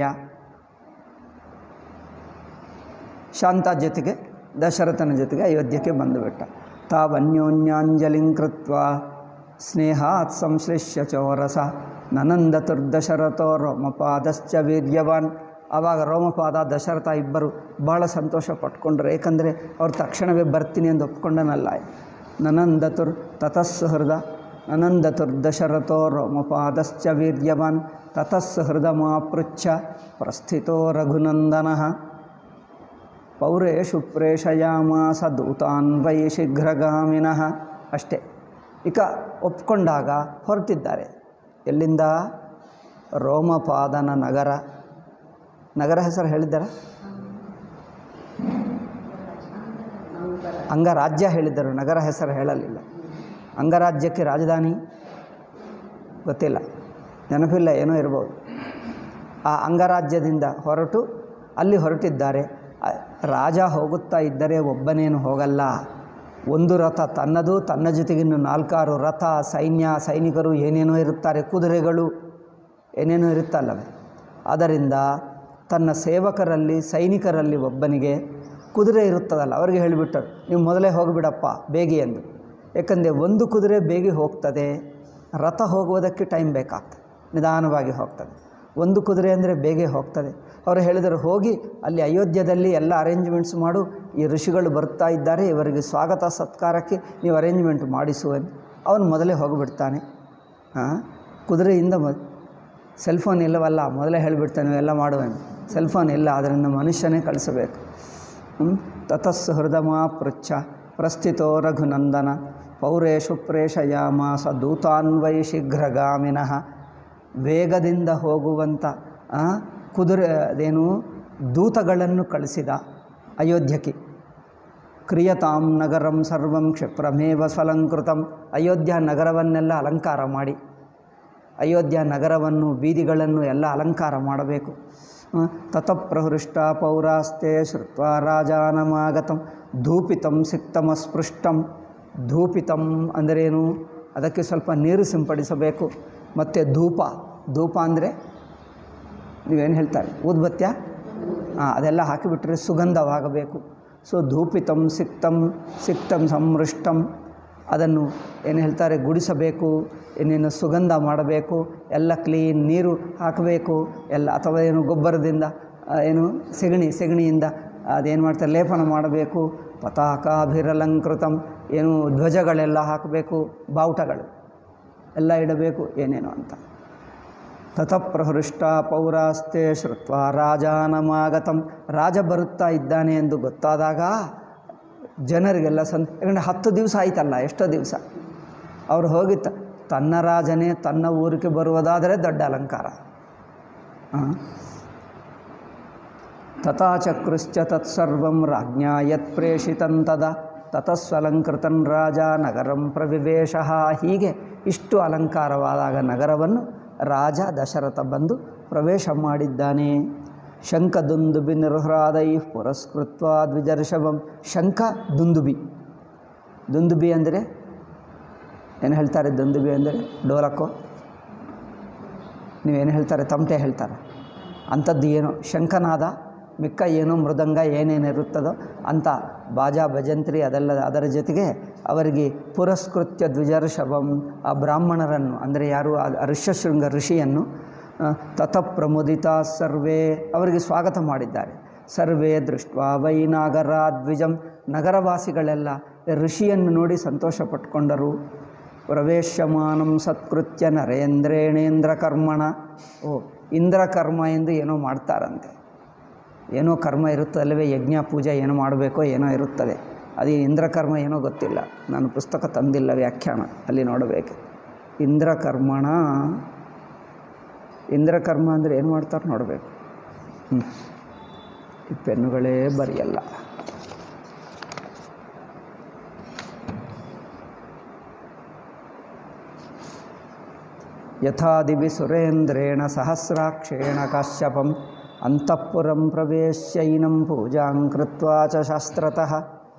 ಶಾಂತ ಜೊತೆಗೆ ದಶರಥನ ಜೊತೆಗೆ ಅಯೋಧ್ಯಕ್ಕೆ ಬಂದುಬಿಟ್ಟ ತಾವನ್ಯೋನ್ಯಾಂಜಲಿಂ ಕೃತ್ವ ಸ್ನೇಹಾತ್ ಸಂಶ್ಲಿಷ್ಯ ಚೋರಸ ನನಂದತುರ್ದಶರಥೋ ರೋಮಪಾದಶ್ಚ ವೀರ್ಯವಾನ್ ಆವಾಗ ರೋಮಪಾದ ದಶರಥ ಇಬ್ಬರು ಭಾಳ ಸಂತೋಷ ಪಟ್ಕೊಂಡ್ರು ಏಕೆಂದರೆ ಅವ್ರು ತಕ್ಷಣವೇ ಬರ್ತೀನಿ ಎಂದು ಒಪ್ಕೊಂಡನಲ್ಲ ನನಂದತುರ್ ತತಸ್ಸುಹೃದ ನನಂದತುರ್ದಶರಥೋ ರೋಮಪಾದಶ್ಚ ವೀರ್ಯವಾನ್ ತತಸ್ಸುಹೃದಮಾಪೃಚ್ಛ ಪ್ರಸ್ಥಿತೋ ರಘುನಂದನಃ ಪೌರೇಶು ಪ್ರೇಷಯಾಮಾಸ ದೂತಾನ್ ವೈ ಶೀಘ್ರಗಾಮಿನಃ ಅಷ್ಟೇ ಇಕ ಒಪ್ಕೊಂಡಾಗ ಹೊರಟಿದ್ದಾರೆ ಎಲ್ಲಿಂದ ರೋಮಪಾದನ ನಗರ ನಗರ ಹೆಸರು ಹೇಳಿದ್ದಾರೆ ಅಂಗರಾಜ್ಯ ಹೇಳಿದ್ದರು ನಗರ ಹೆಸರು ಹೇಳಲಿಲ್ಲ ಅಂಗರಾಜ್ಯಕ್ಕೆ ರಾಜಧಾನಿ ಗೊತ್ತಿಲ್ಲ ನೆನಪಿಲ್ಲ ಏನೋ ಇರ್ಬೋದು ಆ ಅಂಗರಾಜ್ಯದಿಂದ ಹೊರಟು ಅಲ್ಲಿ ಹೊರಟಿದ್ದಾರೆ ಆ, ರಾಜ ಹೋಗುತ್ತಾ ಇದ್ದರೆ ಒಬ್ಬನೇನು ಹೋಗಲ್ಲ ಒಂದು ರಥ ತನ್ನದು ತನ್ನ ಜೊತೆಗಿನ್ನು ನಾಲ್ಕಾರು ರಥ ಸೈನ್ಯ ಸೈನಿಕರು ಏನೇನೋ ಇರುತ್ತಾರೆ ಕುದುರೆಗಳು ಏನೇನೋ ಇರುತ್ತಲ್ಲವೇ ಆದ್ದರಿಂದ ತನ್ನ ಸೇವಕರಲ್ಲಿ ಸೈನಿಕರಲ್ಲಿ ಒಬ್ಬನಿಗೆ ಕುದುರೆ ಇರುತ್ತದಲ್ಲ ಅವರಿಗೆ ಹೇಳಿಬಿಟ್ಟರು ನೀವು ಮೊದಲೇ ಹೋಗಿಬಿಡಪ್ಪ ಬೇಗಿ ಎಂದು ಏಕೆಂದರೆ ಒಂದು ಕುದುರೆ ಬೇಗಿ ಹೋಗ್ತದೆ ರಥ ಹೋಗುವುದಕ್ಕೆ ಟೈಮ್ ಬೇಕಾಗ್ತದೆ ನಿಧಾನವಾಗಿ ಹೋಗ್ತದೆ ಒಂದು ಕುದುರೆ ಅಂದರೆ ಬೇಗ ಹೋಗ್ತದೆ ಅವರು ಹೇಳಿದರು ಹೋಗಿ ಅಲ್ಲಿ ಅಯೋಧ್ಯದಲ್ಲಿ ಎಲ್ಲ ಅರೇಂಜ್ಮೆಂಟ್ಸ್ ಮಾಡು ಈ ಋಷಿಗಳು ಬರ್ತಾ ಇದ್ದಾರೆ ಇವರಿಗೆ ಸ್ವಾಗತ ಸತ್ಕಾರಕ್ಕೆ ನೀವು ಅರೇಂಜ್ಮೆಂಟ್ ಮಾಡಿಸು ಎಂದು ಅವನು ಮೊದಲೇ ಹೋಗಿಬಿಡ್ತಾನೆ ಹಾಂ ಕುದುರೆಯಿಂದ ಮ ಸೆಲ್ ಫೋನ್ ಇಲ್ಲವಲ್ಲ ಮೊದಲೇ ಹೇಳಿಬಿಡ್ತಾನೆ ಎಲ್ಲ ಮಾಡುವೆನು ಸೆಲ್ ಫೋನ್ ಇಲ್ಲ ಅದರಿಂದ ಮನುಷ್ಯನೇ ಕಳಿಸಬೇಕು ತತಸ್ಸು ಹೃದಮಾ ಪೃಚ್ಛ ಪ್ರಸ್ಥಿತೋ ರಘುನಂದನ ಪೌರೇಶು ಪ್ರೇಷಯಾಮಾಸ ದೂತಾನ್ವೈ ಶೀಘ್ರಗಾಮಿನಃ ವೇಗದಿಂದ ಹೋಗುವಂಥ ಆ, ಕುದುರೆ ಅದೇನು ದೂತಗಳನ್ನು ಕಳಿಸಿದ ಅಯೋಧ್ಯಕ್ಕೆ ಕ್ರಿಯತಾಂ ನಗರಂ ಸರ್ವಂ ಕ್ಷಿಪ್ರಮೇವ ಸ್ವಲಂಕೃತಂ ಅಯೋಧ್ಯ ನಗರವನ್ನೆಲ್ಲ ಅಲಂಕಾರ ಮಾಡಿ ಅಯೋಧ್ಯ ನಗರವನ್ನು ಬೀದಿಗಳನ್ನು ಎಲ್ಲ ಅಲಂಕಾರ ಮಾಡಬೇಕು ಆ, ತತಃಪ್ರಹೃಷ್ಟ ಪೌರಾಸ್ತೆ ಶ್ರುತ್ವ ರಾಜಾನಮಾಗತಂ ಧೂಪಿತಂ ಸಿಕ್ತಮಸ್ಪೃಷ್ಟಂ ಧೂಪಿತಂ ಅಂದರೇನು ಅದಕ್ಕೆ ಸ್ವಲ್ಪ ನೀರು ಸಿಂಪಡಿಸಬೇಕು ಮತ್ತು ಧೂಪ ಧೂಪ ಅಂದರೆ ನೀವೇನು ಹೇಳ್ತಾರೆ ಊದ್ಬತ್ಯ ಹಾಂ ಅದೆಲ್ಲ ಹಾಕಿಬಿಟ್ರೆ ಸುಗಂಧವಾಗಬೇಕು ಸೊ ಧೂಪಿತಂ ಸಿಕ್ತಂ ಸಿಕ್ತಂ ಸಂಮೃಷ್ಟಂ ಅದನ್ನು ಏನು ಹೇಳ್ತಾರೆ ಗುಡಿಸಬೇಕು ಇನ್ನೇನು ಸುಗಂಧ ಮಾಡಬೇಕು ಎಲ್ಲ ಕ್ಲೀನ್ ನೀರು ಹಾಕಬೇಕು ಎಲ್ಲ ಅಥವಾ ಏನು ಗೊಬ್ಬರದಿಂದ ಆ, ಏನು ಸೆಗಣಿ ಸೆಗಣಿಯಿಂದ ಅದೇನು ಮಾಡ್ತಾರೆ ಲೇಪನ ಮಾಡಬೇಕು ಪತಾಕಾಭಿರಲಂಕೃತಂ ಏನು ಧ್ವಜಗಳೆಲ್ಲ ಹಾಕಬೇಕು ಬಾವುಟಗಳು ಎಲ್ಲ ಇಡಬೇಕು ಏನೇನೋ ಅಂತ ತತಃಪ್ರಹೃಷ್ಟ ಪೌರಾಸ್ತೆ ಶ್ರುತ್ವ ರಾಜಾನಮಾಗತಂ ರಾಜ ಬರುತ್ತಾ ಇದ್ದಾನೆ ಎಂದು ಗೊತ್ತಾದಾಗ ಜನರಿಗೆಲ್ಲ ಸಂತ ಯಾಕಂದರೆ ಹತ್ತು ದಿವಸ ಆಯ್ತಲ್ಲ ಎಷ್ಟೋ ದಿವಸ ಅವರು ಹೋಗಿ ತ- ತನ್ನ ರಾಜನೇ ತನ್ನ ಊರಿಗೆ ಬರುವುದಾದರೆ ದೊಡ್ಡ ಅಲಂಕಾರ ಹಾಂ ತಥಾಚಕ್ರುಶ್ಚ ತತ್ಸರ್ವಂ ರಾಜ್ಞಾ ಯತ್ ಪ್ರೇಷಿತಂ ತದ ತತಸ್ವಲಂಕೃತನ್ ರಾಜ ನಗರಂ ಪ್ರವಿವೇಶ ಹೀಗೆ ಇಷ್ಟು ಅಲಂಕಾರವಾದಾಗ ನಗರವನ್ನು ರಾಜ ದಶರಥ ಬಂದು ಪ್ರವೇಶ ಮಾಡಿದ್ದಾನೆ ಶಂಖ ದುಂದುಬಿ ನಿರ್ಹ್ರಾದೈ ಪುರಸ್ಕೃತ್ವ ದ್ವಿಜರ್ಷಭಂ ಶಂಖ ದುಂದುಬಿ ದುಂದುಬಿ ಅಂದರೆ ಏನು ಹೇಳ್ತಾರೆ ದುಂದುಬಿ ಅಂದರೆ ಡೋಲಕ್ಕೋ ನೀವೇನು ಹೇಳ್ತಾರೆ ತಮಟೆ ಹೇಳ್ತಾರೆ ಅಂಥದ್ದು ಏನೋ ಶಂಖನಾದ ಮಿಕ್ಕ ಏನೋ ಮೃದಂಗ ಏನೇನಿರುತ್ತದೋ ಅಂಥ ಬಾಜಾ ಭಜಂತ್ರಿ ಅದೆಲ್ಲ ಅದರ ಜೊತೆಗೆ ಅವರಿಗೆ ಪುರಸ್ಕೃತ್ಯ ದ್ವಿಜರ್ಷಭಂ ಆ ಬ್ರಾಹ್ಮಣರನ್ನು ಅಂದರೆ ಯಾರು ಆ ಋಷ್ಯಶೃಂಗ ಋಷಿಯನ್ನು ಆ, ತತಃ ಪ್ರಮುದಿತ ಸರ್ವೇ ಅವರಿಗೆ ಸ್ವಾಗತ ಮಾಡಿದ್ದಾರೆ ಸರ್ವೇ ದೃಷ್ಟ ವೈ ನಾಗರ ದ್ವಿಜಂ ನಗರವಾಸಿಗಳೆಲ್ಲ ಋಷಿಯನ್ನು ನೋಡಿ ಸಂತೋಷ ಪಟ್ಕೊಂಡರು ಪ್ರವೇಶ್ಯಮಾನಂ ಸತ್ಕೃತ್ಯ ನರೇಂದ್ರೇಣೇಂದ್ರ ಕರ್ಮಣ ಓ ಇಂದ್ರ ಕರ್ಮ ಎಂದು ಏನೋ ಮಾಡ್ತಾರಂತೆ ಏನೋ ಕರ್ಮ ಇರುತ್ತಲ್ಲವೇ ಯಜ್ಞ ಪೂಜೆ ಏನೋ ಮಾಡಬೇಕೋ ಏನೋ ಇರುತ್ತದೆ ಅದು ಇಂದ್ರಕರ್ಮ ಏನೋ ಗೊತ್ತಿಲ್ಲ ನಾನು ಪುಸ್ತಕ ತಂದಿಲ್ಲ ವ್ಯಾಖ್ಯಾನ ಅಲ್ಲಿ ನೋಡಬೇಕು ಇಂದ್ರಕರ್ಮಣ ಇಂದ್ರಕರ್ಮ ಅಂದರೆ ಏನು ಮಾಡ್ತಾರೆ ನೋಡಬೇಕು ಹ್ಞೂ ಈ ಪೆನ್ನುಗಳೇ ಬರೆಯಲ್ಲ ಯಥಾದಿವಿ ಸುರೇಂದ್ರೇಣ ಸಹಸ್ರಾಕ್ಷೇಣ ಕಾಶ್ಯಪಂ ಅಂತಃಪುರಂ ಪ್ರವೇಶ್ಯೈನಂ ಪೂಜಾಂ ಕೃತ್ವಾ ಚ ಶಾಸ್ತ್ರತಃ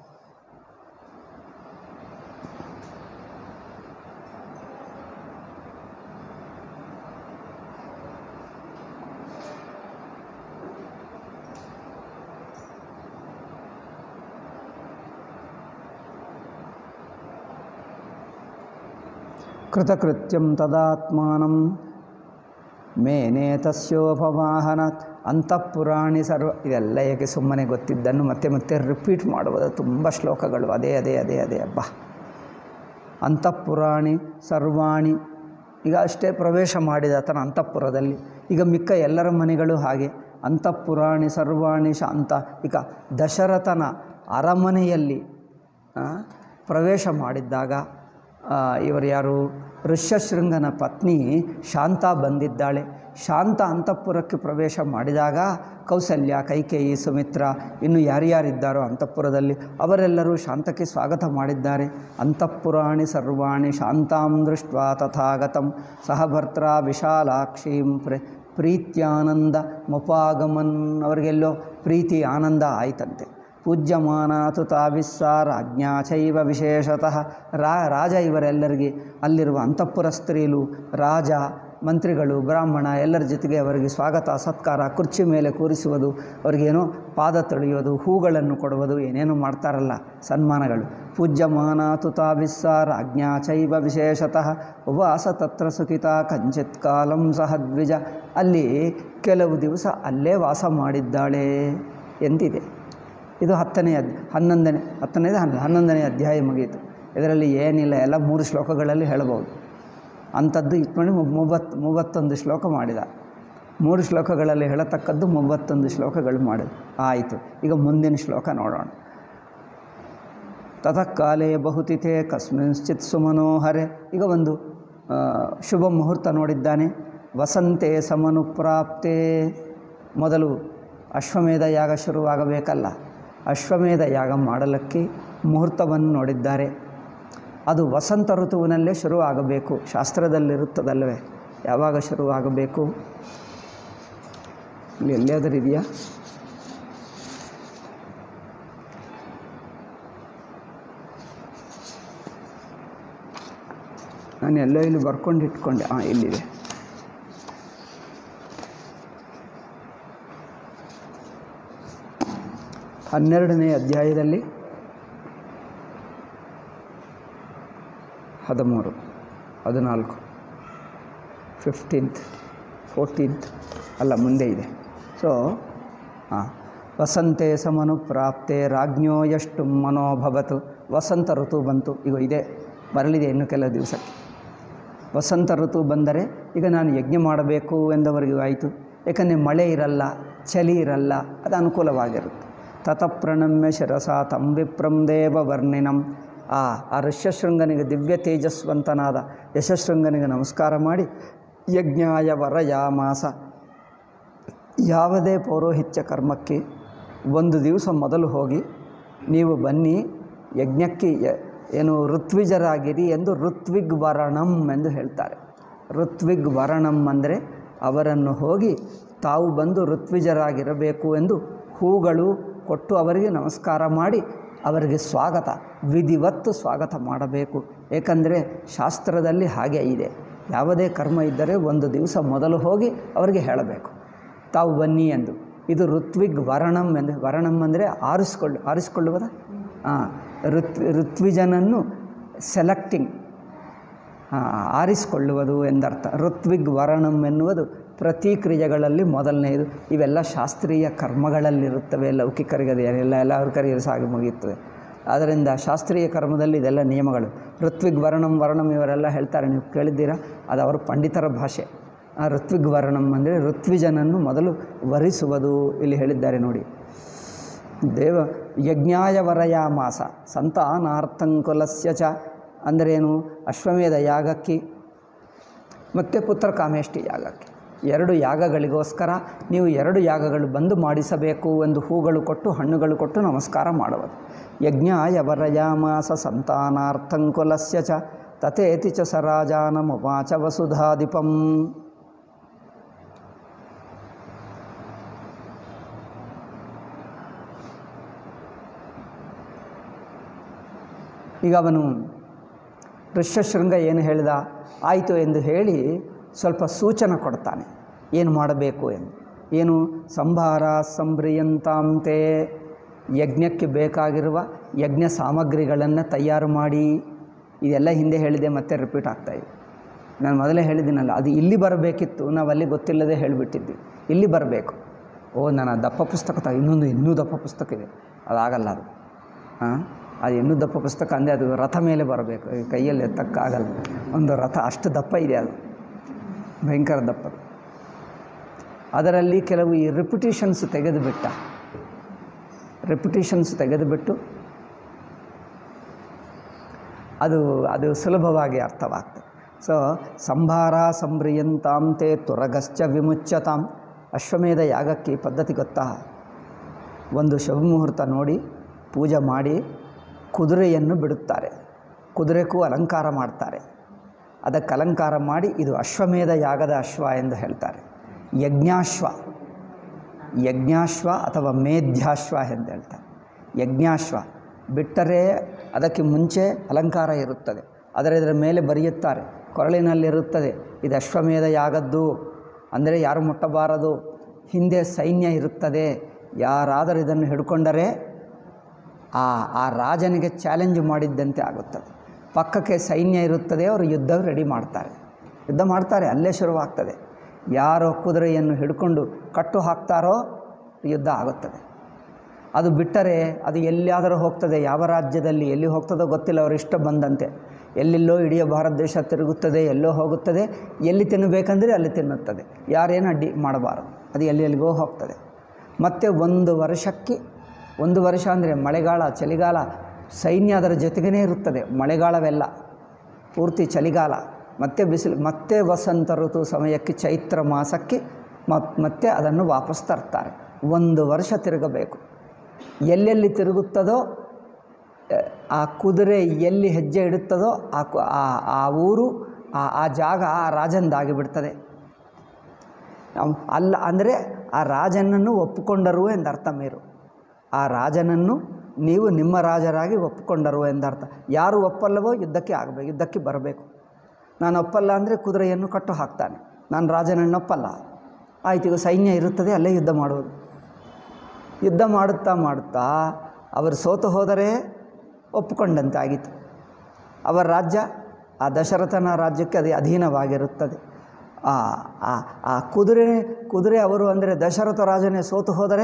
ಕೃತಕೃತ್ಯಂ ತದಾತ್ಮಾನಂ ಮೇನೆ ತಸ್ಯೋಪವಾಹನಾತ್ ಅಂತಃಪುರಾಣಿ ಸರ್ವ ಇದೆಲ್ಲ ಏಕೆ ಸುಮ್ಮನೆ ಗೊತ್ತಿದ್ದನ್ನು ಮತ್ತೆ ಮತ್ತೆ ರಿಪೀಟ್ ಮಾಡುವುದು ತುಂಬ ಶ್ಲೋಕಗಳು ಅದೇ ಅದೇ ಅದೇ ಅದೇ ಅಬ್ಬಾ ಅಂತಃಪುರಾಣಿ ಸರ್ವಾಣಿ ಈಗ ಅಷ್ಟೇ ಪ್ರವೇಶ ಮಾಡಿದ ಆತನ ಅಂತಃಪುರದಲ್ಲಿ ಈಗ ಮಿಕ್ಕ ಎಲ್ಲರ ಮನೆಗಳು ಹಾಗೆ ಅಂತಃಪುರಾಣಿ ಸರ್ವಾಣಿ ಶಾಂತ ಈಗ ದಶರಥನ ಅರಮನೆಯಲ್ಲಿ ಆ, ಪ್ರವೇಶ ಮಾಡಿದ್ದಾಗ ಆ, ಇವರು ಯಾರು ಋಷ್ಯಶೃಂಗನ ಪತ್ನಿ ಶಾಂತ ಬಂದಿದ್ದಾಳೆ ಶಾಂತ ಅಂತಃಪುರಕ್ಕೆ ಪ್ರವೇಶ ಮಾಡಿದಾಗ ಕೌಸಲ್ಯ ಕೈಕೇಯಿ ಸುಮಿತ್ರ ಇನ್ನು ಯಾರ್ಯಾರಿದ್ದಾರೋ ಅಂತಃಪುರದಲ್ಲಿ ಅವರೆಲ್ಲರೂ ಶಾಂತಕ್ಕೆ ಸ್ವಾಗತ ಮಾಡಿದ್ದಾರೆ ಅಂತಃಪುರಾಣಿ ಸರ್ವಾಣಿ ಶಾಂತಾಂ ದೃಷ್ಟ ತಥಾಗತಂ ಸಹಭರ್ತ್ರ ವಿಶಾಲಾಕ್ಷೀಂ ಪ್ರ ಪ್ರೀತ್ಯಾನಂದ ಮುಪಾಗಮನ್ ಅವರಿಗೆಲ್ಲೋ ಪ್ರೀತಿ ಆನಂದ ಆಯ್ತಂತೆ ಪೂಜ್ಯಮಾನಾತು ತಾವಿಸ್ಸ ರಾಜ್ಞಾ ಚೈವ ವಿಶೇಷತಃ ರಾ ರಾಜ ಇವರೆಲ್ಲರಿಗೆ ಅಲ್ಲಿರುವ ಅಂತಃಪುರ ಸ್ತ್ರೀಲು ರಾಜ ಮಂತ್ರಿಗಳು ಬ್ರಾಹ್ಮಣ ಎಲ್ಲರ ಜೊತೆಗೆ ಅವರಿಗೆ ಸ್ವಾಗತ ಸತ್ಕಾರ ಕುರ್ಚಿ ಮೇಲೆ ಕೂರಿಸುವುದು ಅವರಿಗೇನೋ ಪಾದ ತೊಳೆಯೋದು ಹೂಗಳನ್ನು ಕೊಡುವುದು ಏನೇನೋ ಮಾಡ್ತಾರಲ್ಲ ಸನ್ಮಾನಗಳು ಪೂಜ್ಯಮಾನಾತು ತಾವಿಸ್ಸ ರಾಜ್ಞಾ ಚೈವ ವಿಶೇಷತಃ ಉಪವಾಸ ತತ್ರ ಸುಖಿತ ಕಂಚಿತ್ ಕಾಲಂ ಸಹ ದ್ವಿಜ ಅಲ್ಲಿ ಕೆಲವು ದಿವಸ ಅಲ್ಲೇ ವಾಸ ಮಾಡಿದ್ದಾಳೆ ಎಂದಿದೆ ಇದು ಹತ್ತನೇ ಅದ್ ಹನ್ನೊಂದನೇ ಹತ್ತನೇದು ಹನ್ನ ಹನ್ನೊಂದನೇ ಅಧ್ಯಾಯ ಮುಗಿಯಿತು ಇದರಲ್ಲಿ ಏನಿಲ್ಲ ಎಲ್ಲ ಮೂರು ಶ್ಲೋಕಗಳಲ್ಲಿ ಹೇಳ್ಬೋದು ಅಂಥದ್ದು ಇಟ್ಕೊಂಡು ಮೂವತ್ತು ಮೂವತ್ತೊಂದು ಶ್ಲೋಕ ಮಾಡಿದ ಮೂರು ಶ್ಲೋಕಗಳಲ್ಲಿ ಹೇಳತಕ್ಕದ್ದು ಮೂವತ್ತೊಂದು ಶ್ಲೋಕಗಳು ಮಾಡಿದ ಆಯಿತು ಈಗ ಮುಂದಿನ ಶ್ಲೋಕ ನೋಡೋಣ ತತಃ ಕಾಲೇ ಬಹುತಿಥೆ ಕಸ್ಮಿಂಶ್ಚಿತ್ ಸುಮನೋಹರೆ ಈಗ ಒಂದು ಆ, ಶುಭ ಮುಹೂರ್ತ ನೋಡಿದ್ದಾನೆ ವಸಂತೆ ಸಮನುಪ್ರಾಪ್ತೆ ಮೊದಲು ಅಶ್ವಮೇಧ ಯಾಗ ಶುರುವಾಗಬೇಕಲ್ಲ ಅಶ್ವಮೇಧ ಯಾಗ ಮಾಡಲಿಕ್ಕೆ ಮುಹೂರ್ತವನ್ನು ನೋಡಿದ್ದಾರೆ ಅದು ವಸಂತ ಋತುವಿನಲ್ಲೇ ಶುರುವಾಗಬೇಕು ಶಾಸ್ತ್ರದಲ್ಲಿರುತ್ತದಲ್ಲವೇ ಯಾವಾಗ ಶುರುವಾಗಬೇಕು ಇಲ್ಲಿ ಎಲ್ಲಿಯಾದರೂ ಇದೆಯಾ ನಾನು ಎಲ್ಲೋ ಇಲ್ಲಿ ಬರ್ಕೊಂಡು ಇಟ್ಕೊಂಡೆ ಹಾಂ ಇಲ್ಲಿದೆ ಹನ್ನೆರಡನೇ ಅಧ್ಯಾಯದಲ್ಲಿ ಹದಿಮೂರು ಹದಿನಾಲ್ಕು ಫಿಫ್ಟೀನ್ತ್ ಫೋರ್ಟೀನ್ತ್ ಅಲ್ಲ ಮುಂದೆ ಇದೆ ಸೊ ಹಾಂ ವಸಂತೆ ಸಮನು ಪ್ರಾಪ್ತೆ ರಾಜ್ಞೋ ಎಷ್ಟು ಮನೋಭವತು ವಸಂತ ಋತು ಬಂತು ಈಗ ಇದೆ ಬರಲಿದೆ ಇನ್ನು ಕೆಲ ದಿವಸಕ್ಕೆ ವಸಂತ ಋತು ಬಂದರೆ ಈಗ ನಾನು ಯಜ್ಞ ಮಾಡಬೇಕು ಎಂದವರಿಗೂ ಆಯಿತು ಏಕೆಂದರೆ ಮಳೆ ಇರಲ್ಲ ಚಳಿ ಇರಲ್ಲ ಅದು ಅನುಕೂಲವಾಗಿರುತ್ತೆ ತತಃಪ್ರಣಮ್ಯ ಶಿರಸ ತಂ ವಿಪ್ರಂ ದೇವ ವರ್ಣಿನಂ ಆ ಆ ಋಷ್ಯಶೃಂಗನಿಗೆ ದಿವ್ಯ ತೇಜಸ್ವಂತನಾದ ಯಶಶೃಂಗನಿಗೆ ನಮಸ್ಕಾರ ಮಾಡಿ ಯಜ್ಞಾಯ ವರಯಾಮಾಸ ಯಾವುದೇ ಪೌರೋಹಿತ್ಯ ಕರ್ಮಕ್ಕೆ ಒಂದು ದಿವಸ ಮೊದಲು ಹೋಗಿ ನೀವು ಬನ್ನಿ ಯಜ್ಞಕ್ಕೆ ಯ- ಏನು ಋತ್ವಿಜರಾಗಿರಿ ಎಂದು ಋತ್ವಿಗ್ ವರಣಂ ಎಂದು ಹೇಳ್ತಾರೆ ಋತ್ವಿಗ್ ವರಣಂ ಅಂದರೆ ಅವರನ್ನು ಹೋಗಿ ತಾವು ಬಂದು ಋತ್ವಿಜರಾಗಿರಬೇಕು ಎಂದು ಹೂಗಳು ಕೊಟ್ಟು ಅವರಿಗೆ ನಮಸ್ಕಾರ ಮಾಡಿ ಅವರಿಗೆ ಸ್ವಾಗತ ವಿಧಿವತ್ತು ಸ್ವಾಗತ ಮಾಡಬೇಕು ಏಕೆಂದರೆ ಶಾಸ್ತ್ರದಲ್ಲಿ ಹಾಗೆ ಇದೆ ಯಾವುದೇ ಕರ್ಮ ಇದ್ದರೆ ಒಂದು ದಿವಸ ಮೊದಲು ಹೋಗಿ ಅವರಿಗೆ ಹೇಳಬೇಕು ತಾವು ಬನ್ನಿ ಎಂದು ಇದು ಋತ್ವಿಗ್ ವರಣಂ ಎಂದು ವರಣಂ ಅಂದರೆ ಆರಿಸ್ಕೊಳ್ಳು ಆರಿಸ್ಕೊಳ್ಳುವುದ ಹಾಂ ಋತ್ ಋತ್ವಿಜನನ್ನು ಸೆಲೆಕ್ಟಿಂಗ್ ಆರಿಸಿಕೊಳ್ಳುವುದು ಎಂದರ್ಥ ಋತ್ವಿಗ್ ವರಣಂ ಎನ್ನುವುದು ಪ್ರತಿಕ್ರಿಯೆಗಳಲ್ಲಿ ಮೊದಲನೆಯದು ಇವೆಲ್ಲ ಶಾಸ್ತ್ರೀಯ ಕರ್ಮಗಳಲ್ಲಿರುತ್ತವೆ ಲೌಕಿಕರಿಗೆ ಅದು ಎಲ್ಲ ಎಲ್ಲರಿಗೂ ಸಾಗಿ ಮುಗಿಯುತ್ತದೆ ಆದ್ದರಿಂದ ಶಾಸ್ತ್ರೀಯ ಕರ್ಮದಲ್ಲಿ ಇದೆಲ್ಲ ನಿಯಮಗಳು ಋತ್ವಿಗ್ ವರ್ಣಂ ವರ್ಣಂ ಇವರೆಲ್ಲ ಹೇಳ್ತಾರೆ ನೀವು ಕೇಳಿದ್ದೀರಾ ಅದು ಅವರ ಪಂಡಿತರ ಭಾಷೆ ಆ ಋತ್ವಿಗ್ವರ್ಣಂ ಅಂದರೆ ಋತ್ವಿಜನನ್ನು ಮೊದಲು ವರಿಸುವುದು ಇಲ್ಲಿ ಹೇಳಿದ್ದಾರೆ ನೋಡಿ ದೇವ ಯಜ್ಞಾಯ ವರಯಾಮಾಸ ಸಂತಾನಾರ್ಥಂಕುಲಸ್ಯ ಚ ಅಂದರೇನು ಅಶ್ವಮೇಧ ಯಾಗಕ್ಕೆ ಮತ್ತು ಪುತ್ರ ಕಾಮೇಷ್ಟಿ ಯಾಗಕ್ಕೆ ಎರಡು ಯಾಗಗಳಿಗೋಸ್ಕರ ನೀವು ಎರಡು ಯಾಗಗಳು ಬಂದು ಮಾಡಿಸಬೇಕು ಎಂದು ಹೂಗಳು ಕೊಟ್ಟು ಹಣ್ಣುಗಳು ಕೊಟ್ಟು ನಮಸ್ಕಾರ ಮಾಡುವುದು ಯಜ್ಞಾಯ ವರಯಾಮಾಸ ಸಂತಾನಾರ್ಥಂಕುಲಸ್ಯ ಚ ತಥೇತಿ ಚ ಸರಾಜಾನಮುವಾಚ ವಸುಧಾಧಿಪಂ ಈಗ ಅವನು ಋಷ್ಯಶೃಂಗ ಏನು ಹೇಳಿದ ಆಯಿತು ಎಂದು ಹೇಳಿ ಸ್ವಲ್ಪ ಸೂಚನೆ ಕೊಡ್ತಾನೆ ಏನು ಮಾಡಬೇಕು ಎಂದು ಏನು ಸಂಭಾರ ಸಂಭ್ರಿಯಂತಾಂತೆ ಯಜ್ಞಕ್ಕೆ ಬೇಕಾಗಿರುವ ಯಜ್ಞ ಸಾಮಗ್ರಿಗಳನ್ನು ತಯಾರು ಮಾಡಿ ಇದೆಲ್ಲ ಹಿಂದೆ ಹೇಳಿದೆ ಮತ್ತೆ ರಿಪೀಟ್ ಆಗ್ತಾಯಿದೆ ನಾನು ಮೊದಲೇ ಹೇಳಿದ್ದೀನಲ್ಲ ಅದು ಇಲ್ಲಿ ಬರಬೇಕಿತ್ತು ನಾವು ಅಲ್ಲಿ ಗೊತ್ತಿಲ್ಲದೆ ಹೇಳಿಬಿಟ್ಟಿದ್ವಿ ಇಲ್ಲಿ ಬರಬೇಕು ಓ ನಾನು ಆ ದಪ್ಪ ಪುಸ್ತಕ ತ ಇನ್ನೊಂದು ಇನ್ನೂ ದಪ್ಪ ಪುಸ್ತಕ ಇದೆ ಅದಾಗಲ್ಲ ಅದು ಹಾಂ ಅದು ಇನ್ನೂ ದಪ್ಪ ಪುಸ್ತಕ ಅಂದರೆ ಅದು ರಥ ಮೇಲೆ ಬರಬೇಕು ಈ ಕೈಯಲ್ಲಿ ಎತ್ತಕ್ಕಾಗಲ್ಲ ಒಂದು ರಥ ಅಷ್ಟು ದಪ್ಪ ಇದೆ ಅದು ಭಯಂಕರ ದಪ್ಪ ಅದರಲ್ಲಿ ಕೆಲವು ಈ ರಿಪಿಟೇಷನ್ಸ್ ತೆಗೆದುಬಿಟ್ಟ ರಿಪಿಟೇಷನ್ಸ್ ತೆಗೆದುಬಿಟ್ಟು ಅದು ಅದು ಸುಲಭವಾಗಿ ಅರ್ಥವಾಗ್ತದೆ ಸೊ ಸಂಭಾರ ಸಂಭ್ರಿಯಂತಾಂತೆ ತುರಗಶ್ಚ ವಿಮುಚ್ಯತಾಂ ಅಶ್ವಮೇಧ ಯಾಗಕ್ಕೆ ಈ ಪದ್ಧತಿ ಗೊತ್ತಾ ಒಂದು ಶುಭ ಮುಹೂರ್ತ ನೋಡಿ ಪೂಜೆ ಮಾಡಿ ಕುದುರೆಯನ್ನು ಬಿಡುತ್ತಾರೆ ಕುದುರೆಗೂ ಅಲಂಕಾರ ಮಾಡ್ತಾರೆ ಅದಕ್ಕೆ ಅಲಂಕಾರ ಮಾಡಿ ಇದು ಅಶ್ವಮೇಧ ಯಾಗದ ಅಶ್ವ ಎಂದು ಹೇಳ್ತಾರೆ ಯಜ್ಞಾಶ್ವ ಯಜ್ಞಾಶ್ವ ಅಥವಾ ಮೇಧ್ಯಾಶ್ವ ಎಂದು ಹೇಳ್ತಾರೆ ಯಜ್ಞಾಶ್ವ ಬಿಟ್ಟರೆ ಅದಕ್ಕೆ ಮುಂಚೆ ಅಲಂಕಾರ ಇರುತ್ತದೆ ಅದರ ಇದರ ಮೇಲೆ ಬರೆಯುತ್ತಾರೆ ಕೊರಳಿನಲ್ಲಿರುತ್ತದೆ ಇದು ಅಶ್ವಮೇಧ ಯಾಗದ್ದು ಅಂದರೆ ಯಾರು ಮುಟ್ಟಬಾರದು ಹಿಂದೆ ಸೈನ್ಯ ಇರುತ್ತದೆ ಯಾರಾದರೂ ಇದನ್ನು ಹಿಡ್ಕೊಂಡರೆ ಆ ಆ ರಾಜನಿಗೆ ಚಾಲೆಂಜ್ ಮಾಡಿದ್ದಂತೆ ಆಗುತ್ತದೆ ಪಕ್ಕಕ್ಕೆ ಸೈನ್ಯ ಇರುತ್ತದೆ ಅವರು ಯುದ್ಧ ರೆಡಿ ಮಾಡ್ತಾರೆ ಯುದ್ಧ ಮಾಡ್ತಾರೆ ಅಲ್ಲೇ ಶುರುವಾಗ್ತದೆ ಯಾರೋ ಕುದುರೆಯನ್ನು ಹಿಡ್ಕೊಂಡು ಕಟ್ಟು ಹಾಕ್ತಾರೋ ಯುದ್ಧ ಆಗುತ್ತದೆ ಅದು ಬಿಟ್ಟರೆ ಅದು ಎಲ್ಲಿಯಾದರೂ ಹೋಗ್ತದೆ ಯಾವ ರಾಜ್ಯದಲ್ಲಿ ಎಲ್ಲಿ ಹೋಗ್ತದೋ ಗೊತ್ತಿಲ್ಲ ಅವರು ಇಷ್ಟ ಬಂದಂತೆ ಎಲ್ಲೆಲ್ಲೋ ಇಡೀ ಭಾರತ ದೇಶ ತಿರುಗುತ್ತದೆ ಎಲ್ಲೋ ಹೋಗುತ್ತದೆ ಎಲ್ಲಿ ತಿನ್ನಬೇಕಂದ್ರೆ ಅಲ್ಲಿ ತಿನ್ನುತ್ತದೆ ಯಾರೇನು ಅಡ್ಡಿ ಮಾಡಬಾರದು ಅದು ಎಲ್ಲಿ ಎಲ್ಲಿಗೋ ಹೋಗ್ತದೆ ಮತ್ತು ಒಂದು ವರ್ಷಕ್ಕೆ ಒಂದು ವರ್ಷ ಅಂದರೆ ಮಳೆಗಾಲ ಚಳಿಗಾಲ ಸೈನ್ಯ ಅದರ ಜೊತೆಗೇ ಇರುತ್ತದೆ ಮಳೆಗಾಲವೆಲ್ಲ ಪೂರ್ತಿ ಚಳಿಗಾಲ ಮತ್ತೆ ಬಿಸಿಲು ಮತ್ತೆ ವಸಂತ ಋತು ಸಮಯಕ್ಕೆ ಚೈತ್ರ ಮಾಸಕ್ಕೆ ಮ- ಮತ್ತೆ ಅದನ್ನು ವಾಪಸ್ ತರ್ತಾರೆ ಒಂದು ವರ್ಷ ತಿರುಗಬೇಕು ಎಲ್ಲೆಲ್ಲಿ ತಿರುಗುತ್ತದೋ ಅ, ಆ ಕುದುರೆ ಎಲ್ಲಿ ಹೆಜ್ಜೆ ಇಡುತ್ತದೋ ಆ ಕು- ಆ- ಆ ಊರು ಆ ಆ ಜಾಗ ಆ ರಾಜಂದಾಗಿ ಬಿಡ್ತದೆ ಅವ್- ಅಲ್ಲ ಅಂದರೆ ಆ ರಾಜನನ್ನು ಒಪ್ಪಿಕೊಂಡರು ಎಂದರ್ಥ ಮೇರು ಆ ರಾಜನನ್ನು ನೀವು ನಿಮ್ಮ ರಾಜರಾಗಿ ಒಪ್ಪಿಕೊಂಡರು ಎಂದರ್ಥ ಯಾರು ಒಪ್ಪಲ್ಲವೋ ಯುದ್ಧಕ್ಕೆ ಆಗಬೇಕು ಯುದ್ಧಕ್ಕೆ ಬರಬೇಕು ನಾನು ಒಪ್ಪಲ್ಲ ಅಂದರೆ ಕುದುರೆಯನ್ನು ಕಟ್ಟು ಹಾಕ್ತಾನೆ ನಾನು ರಾಜನನ್ನು ಒಪ್ಪಲ್ಲ ಆಯ್ತು ಈಗ ಸೈನ್ಯ ಇರುತ್ತದೆ ಅಲ್ಲೇ ಯುದ್ಧ ಮಾಡುವುದು ಯುದ್ಧ ಮಾಡುತ್ತಾ ಮಾಡುತ್ತಾ ಅವರು ಸೋತು ಹೋದರೆ ಒಪ್ಪಿಕೊಂಡಂತೆ ಆಗಿತ್ತು ಅವರ ರಾಜ್ಯ ಆ ದಶರಥನ ರಾಜ್ಯಕ್ಕೆ ಅದೇ ಅಧೀನವಾಗಿರುತ್ತದೆ ಆ ಆ ಆ ಕುದುರೆ ಕುದುರೆ ಅವರು ಅಂದರೆ ದಶರಥ ರಾಜನೇ ಸೋತು ಹೋದರೆ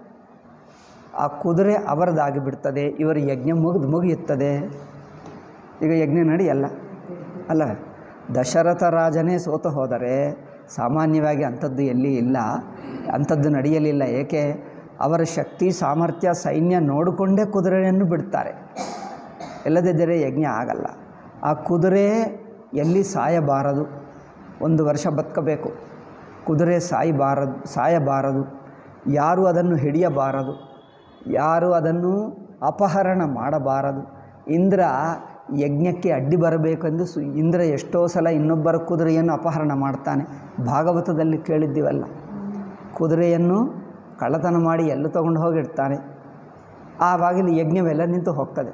ಆ ಕುದುರೆ ಅವರದಾಗಿ ಬಿಡ್ತದೆ ಇವರ ಯಜ್ಞ ಮುಗಿದು ಮುಗಿಯುತ್ತದೆ ಈಗ ಯಜ್ಞ ನಡೆಯಲ್ಲ ಅಲ್ಲ ದಶರಥ ರಾಜನೇ ಸೋತು ಹೋದರೆ ಸಾಮಾನ್ಯವಾಗಿ ಅಂಥದ್ದು ಎಲ್ಲಿ ಇಲ್ಲ ಅಂಥದ್ದು ನಡೆಯಲಿಲ್ಲ ಏಕೆ ಅವರ ಶಕ್ತಿ ಸಾಮರ್ಥ್ಯ ಸೈನ್ಯ ನೋಡಿಕೊಂಡೇ ಕುದುರೆಯನ್ನು ಬಿಡ್ತಾರೆ ಇಲ್ಲದಿದ್ದರೆ ಯಜ್ಞ ಆಗಲ್ಲ ಆ ಕುದುರೆ ಎಲ್ಲಿ ಸಾಯಬಾರದು ಒಂದು ವರ್ಷ ಬದುಕಬೇಕು ಕುದುರೆ ಸಾಯಬಾರದು ಸಾಯಬಾರದು ಯಾರು ಅದನ್ನು ಹಿಡಿಯಬಾರದು ಯಾರು ಅದನ್ನು ಅಪಹರಣ ಮಾಡಬಾರದು ಇಂದ್ರ ಯಜ್ಞಕ್ಕೆ ಅಡ್ಡಿ ಬರಬೇಕೆಂದು ಸು ಇಂದ್ರ ಎಷ್ಟೋ ಸಲ ಇನ್ನೊಬ್ಬರ ಕುದುರೆಯನ್ನು ಅಪಹರಣ ಮಾಡ್ತಾನೆ ಭಾಗವತದಲ್ಲಿ ಕೇಳಿದ್ದೀವಲ್ಲ ಕುದುರೆಯನ್ನು ಕಳ್ಳತನ ಮಾಡಿ ಎಲ್ಲೂ ತಗೊಂಡು ಹೋಗಿಡ್ತಾನೆ ಆವಾಗಿಲ್ಲಿ ಯಜ್ಞವೆಲ್ಲ ನಿಂತು ಹೋಗ್ತದೆ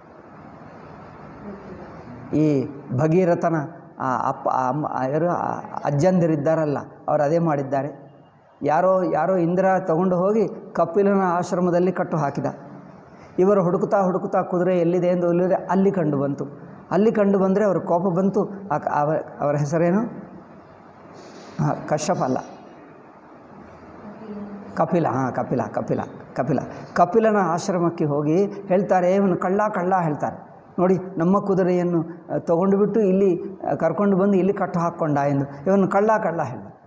ಈ ಭಗೀರಥನ ಆ ಅಪ್ಪ ಆ ಅಮ್ಮ ಆ ಯಾರು ಆ ಅಜ್ಜಂದಿರಿದ್ದಾರಲ್ಲ ಅವರು ಅದೇ ಮಾಡಿದ್ದಾರೆ ಯಾರೋ ಯಾರೋ ಇಂದ್ರ ತಗೊಂಡು ಹೋಗಿ ಕಪಿಲನ ಆಶ್ರಮದಲ್ಲಿ ಕಟ್ಟು ಹಾಕಿದ ಇವರು ಹುಡುಕುತ್ತಾ ಹುಡುಕುತ್ತಾ ಕುದುರೆ ಎಲ್ಲಿದೆ ಎಂದು ಒಲ್ಲಿದೆ ಅಲ್ಲಿ ಕಂಡು ಬಂತು ಅಲ್ಲಿ ಕಂಡು ಬಂದರೆ ಅವ್ರ ಕೋಪ ಬಂತು ಆ ಕ- ಅವರ ಅವರ ಹೆಸರೇನು ಹಾಂ ಕಶ್ಯಪ ಅಲ್ಲ ಕಪಿಲ ಹಾಂ ಕಪಿಲ ಕಪಿಲ ಕಪಿಲ ಕಪಿಲನ ಆಶ್ರಮಕ್ಕೆ ಹೋಗಿ ಹೇಳ್ತಾರೆ ಇವನು ಕಳ್ಳ ಕಳ್ಳ ಹೇಳ್ತಾರೆ ನೋಡಿ ನಮ್ಮ ಕುದುರೆಯನ್ನು ಆ, ತಗೊಂಡು ಬಿಟ್ಟು ಇಲ್ಲಿ ಆ, ಕರ್ಕೊಂಡು ಬಂದು ಇಲ್ಲಿ ಕಟ್ಟು ಹಾಕ್ಕೊಂಡ ಎಂದು ಇವನು ಕಳ್ಳ ಕಳ್ಳ ಹೇಳ್ದ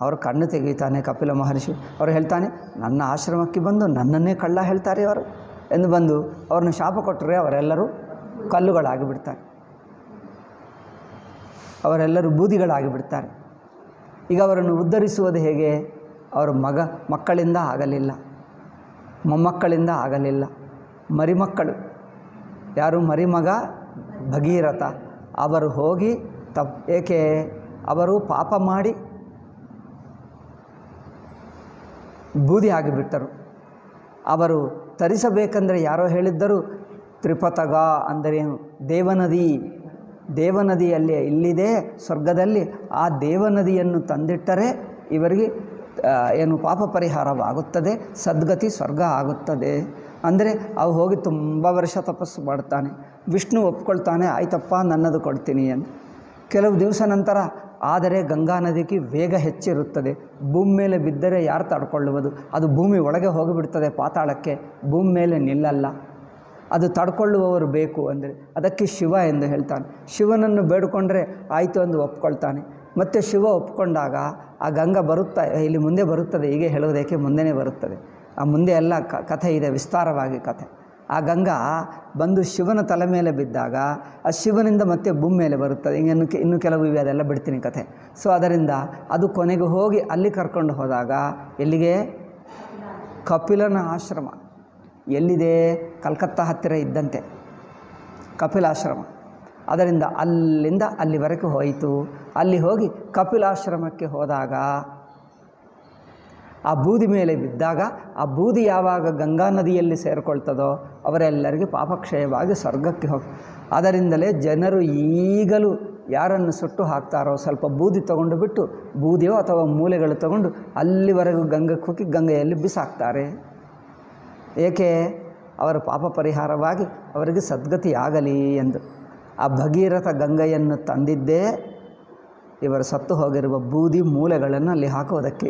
ಅವರು ಕಣ್ಣು ತೆಗೀತಾನೆ ಕಪಿಲ ಮಹರ್ಷಿ ಅವರು ಹೇಳ್ತಾನೆ ನನ್ನ ಆಶ್ರಮಕ್ಕೆ ಬಂದು ನನ್ನನ್ನೇ ಕಳ್ಳ ಹೇಳ್ತಾರೆ ಅವರು ಎಂದು ಬಂದು ಅವ್ರನ್ನ ಶಾಪ ಕೊಟ್ಟರೆ ಅವರೆಲ್ಲರೂ ಕಲ್ಲುಗಳಾಗಿ ಬಿಡ್ತಾರೆ ಅವರೆಲ್ಲರೂ ಬೂದಿಗಳಾಗಿ ಬಿಡ್ತಾರೆ ಈಗ ಅವರನ್ನು ಉದ್ಧರಿಸುವುದು ಹೇಗೆ ಅವರ ಮಗ ಮಕ್ಕಳಿಂದ ಆಗಲಿಲ್ಲ ಮೊಮ್ಮಕ್ಕಳಿಂದ ಆಗಲಿಲ್ಲ ಮರಿಮಕ್ಕಳು ಯಾರು ಮರಿಮಗ ಭಗೀರಥ ಅವರು ಹೋಗಿ ತಪ್ ಏಕೆ ಅವರು ಪಾಪ ಮಾಡಿ ಬೂದಿ ಆಗಿಬಿಟ್ಟರು ಅವರು ತರಿಸಬೇಕಂದರೆ ಯಾರೋ ಹೇಳಿದ್ದರು ತ್ರಿಪತಗ ಅಂದರೇನು ದೇವನದಿ ದೇವನದಿಯಲ್ಲಿ ಇಲ್ಲಿದೆ ಸ್ವರ್ಗದಲ್ಲಿ ಆ ದೇವನದಿಯನ್ನು ತಂದಿಟ್ಟರೆ ಇವರಿಗೆ ಆ, ಏನು ಪಾಪ ಪರಿಹಾರವಾಗುತ್ತದೆ ಸದ್ಗತಿ ಸ್ವರ್ಗ ಆಗುತ್ತದೆ ಅಂದರೆ ಅವು ಹೋಗಿ ತುಂಬ ವರ್ಷ ತಪಸ್ಸು ಮಾಡ್ತಾನೆ ವಿಷ್ಣು ಒಪ್ಕೊಳ್ತಾನೆ ಆಯ್ತಪ್ಪ ನನ್ನದು ಕೊಡ್ತೀನಿ ಅಂತ ಕೆಲವು ದಿವಸ ನಂತರ ಆದರೆ ಗಂಗಾ ನದಿಗೆ ವೇಗ ಹೆಚ್ಚಿರುತ್ತದೆ ಭೂಮಿ ಮೇಲೆ ಬಿದ್ದರೆ ಯಾರು ತಡ್ಕೊಳ್ಳುವುದು ಅದು ಭೂಮಿ ಒಳಗೆ ಹೋಗಿಬಿಡ್ತದೆ ಪಾತಾಳಕ್ಕೆ ಭೂಮಿ ಮೇಲೆ ನಿಲ್ಲಲ್ಲ ಅದು ತಡ್ಕೊಳ್ಳುವವರು ಬೇಕು ಅಂದರೆ ಅದಕ್ಕೆ ಶಿವ ಎಂದು ಹೇಳ್ತಾನೆ ಶಿವನನ್ನು ಬೇಡಿಕೊಂಡ್ರೆ ಆಯಿತು ಎಂದು ಒಪ್ಕೊಳ್ತಾನೆ ಮತ್ತು ಶಿವ ಒಪ್ಕೊಂಡಾಗ ಆ ಗಂಗಾ ಬರುತ್ತಾ ಇಲ್ಲಿ ಮುಂದೆ ಬರುತ್ತದೆ ಹೀಗೆ ಹೇಳುವುದಕ್ಕೆ ಮುಂದೆನೇ ಬರುತ್ತದೆ ಆ ಮುಂದೆ ಎಲ್ಲ ಕ ಕಥೆ ಇದೆ ವಿಸ್ತಾರವಾಗಿ ಕಥೆ ಆ ಗಂಗಾ ಬಂದು ಶಿವನ ತಲೆ ಮೇಲೆ ಬಿದ್ದಾಗ ಆ ಶಿವನಿಂದ ಮತ್ತೆ ಭೂಮಿ ಮೇಲೆ ಬರುತ್ತದೆ ಇನ್ನು ಕೆ- ಇನ್ನು ಕೆಲವು ಇವೆ ಅದೆಲ್ಲ ಬಿಡ್ತೀನಿ ಕಥೆ ಸೊ ಅದರಿಂದ ಅದು ಕೊನೆಗೆ ಹೋಗಿ ಅಲ್ಲಿ ಕರ್ಕೊಂಡು ಹೋದಾಗ ಎಲ್ಲಿಗೆ ಕಪಿಲನ ಆಶ್ರಮ ಎಲ್ಲಿದೆ ಕಲ್ಕತ್ತಾ ಹತ್ತಿರ ಇದ್ದಂತೆ ಕಪಿಲಾಶ್ರಮ ಅದರಿಂದ ಅಲ್ಲಿಂದ ಅಲ್ಲಿವರೆಗೆ ಹೋಯಿತು ಅಲ್ಲಿ ಹೋಗಿ ಕಪಿಲಾಶ್ರಮಕ್ಕೆ ಹೋದಾಗ ಆ ಬೂದಿ ಮೇಲೆ ಬಿದ್ದಾಗ ಆ ಬೂದಿ ಯಾವಾಗ ಗಂಗಾ ನದಿಯಲ್ಲಿ ಸೇರಿಕೊಳ್ತದೋ ಅವರೆಲ್ಲರಿಗೆ ಪಾಪಕ್ಷಯವಾಗಿ ಸ್ವರ್ಗಕ್ಕೆ ಹೋಗಿ ಅದರಿಂದಲೇ ಜನರು ಈಗಲೂ ಯಾರನ್ನು ಸುಟ್ಟು ಹಾಕ್ತಾರೋ ಸ್ವಲ್ಪ ಬೂದಿ ತಗೊಂಡು ಬಿಟ್ಟು ಬೂದಿಯೋ ಅಥವಾ ಮೂಲೆಗಳು ತಗೊಂಡು ಅಲ್ಲಿವರೆಗೂ ಗಂಗಕ್ಕೆ ಹೋಗಿ ಗಂಗೆಯಲ್ಲಿ ಬಿಸಾಕ್ತಾರೆ ಏಕೆ ಅವರ ಪಾಪ ಪರಿಹಾರವಾಗಿ ಅವರಿಗೆ ಸದ್ಗತಿ ಆಗಲಿ ಎಂದು ಆ ಭಗೀರಥ ಗಂಗೆಯನ್ನು ತಂದಿದ್ದೇ ಇವರು ಸತ್ತು ಹೋಗಿರುವ ಬೂದಿ ಮೂಲೆಗಳನ್ನು ಅಲ್ಲಿ ಹಾಕುವುದಕ್ಕೆ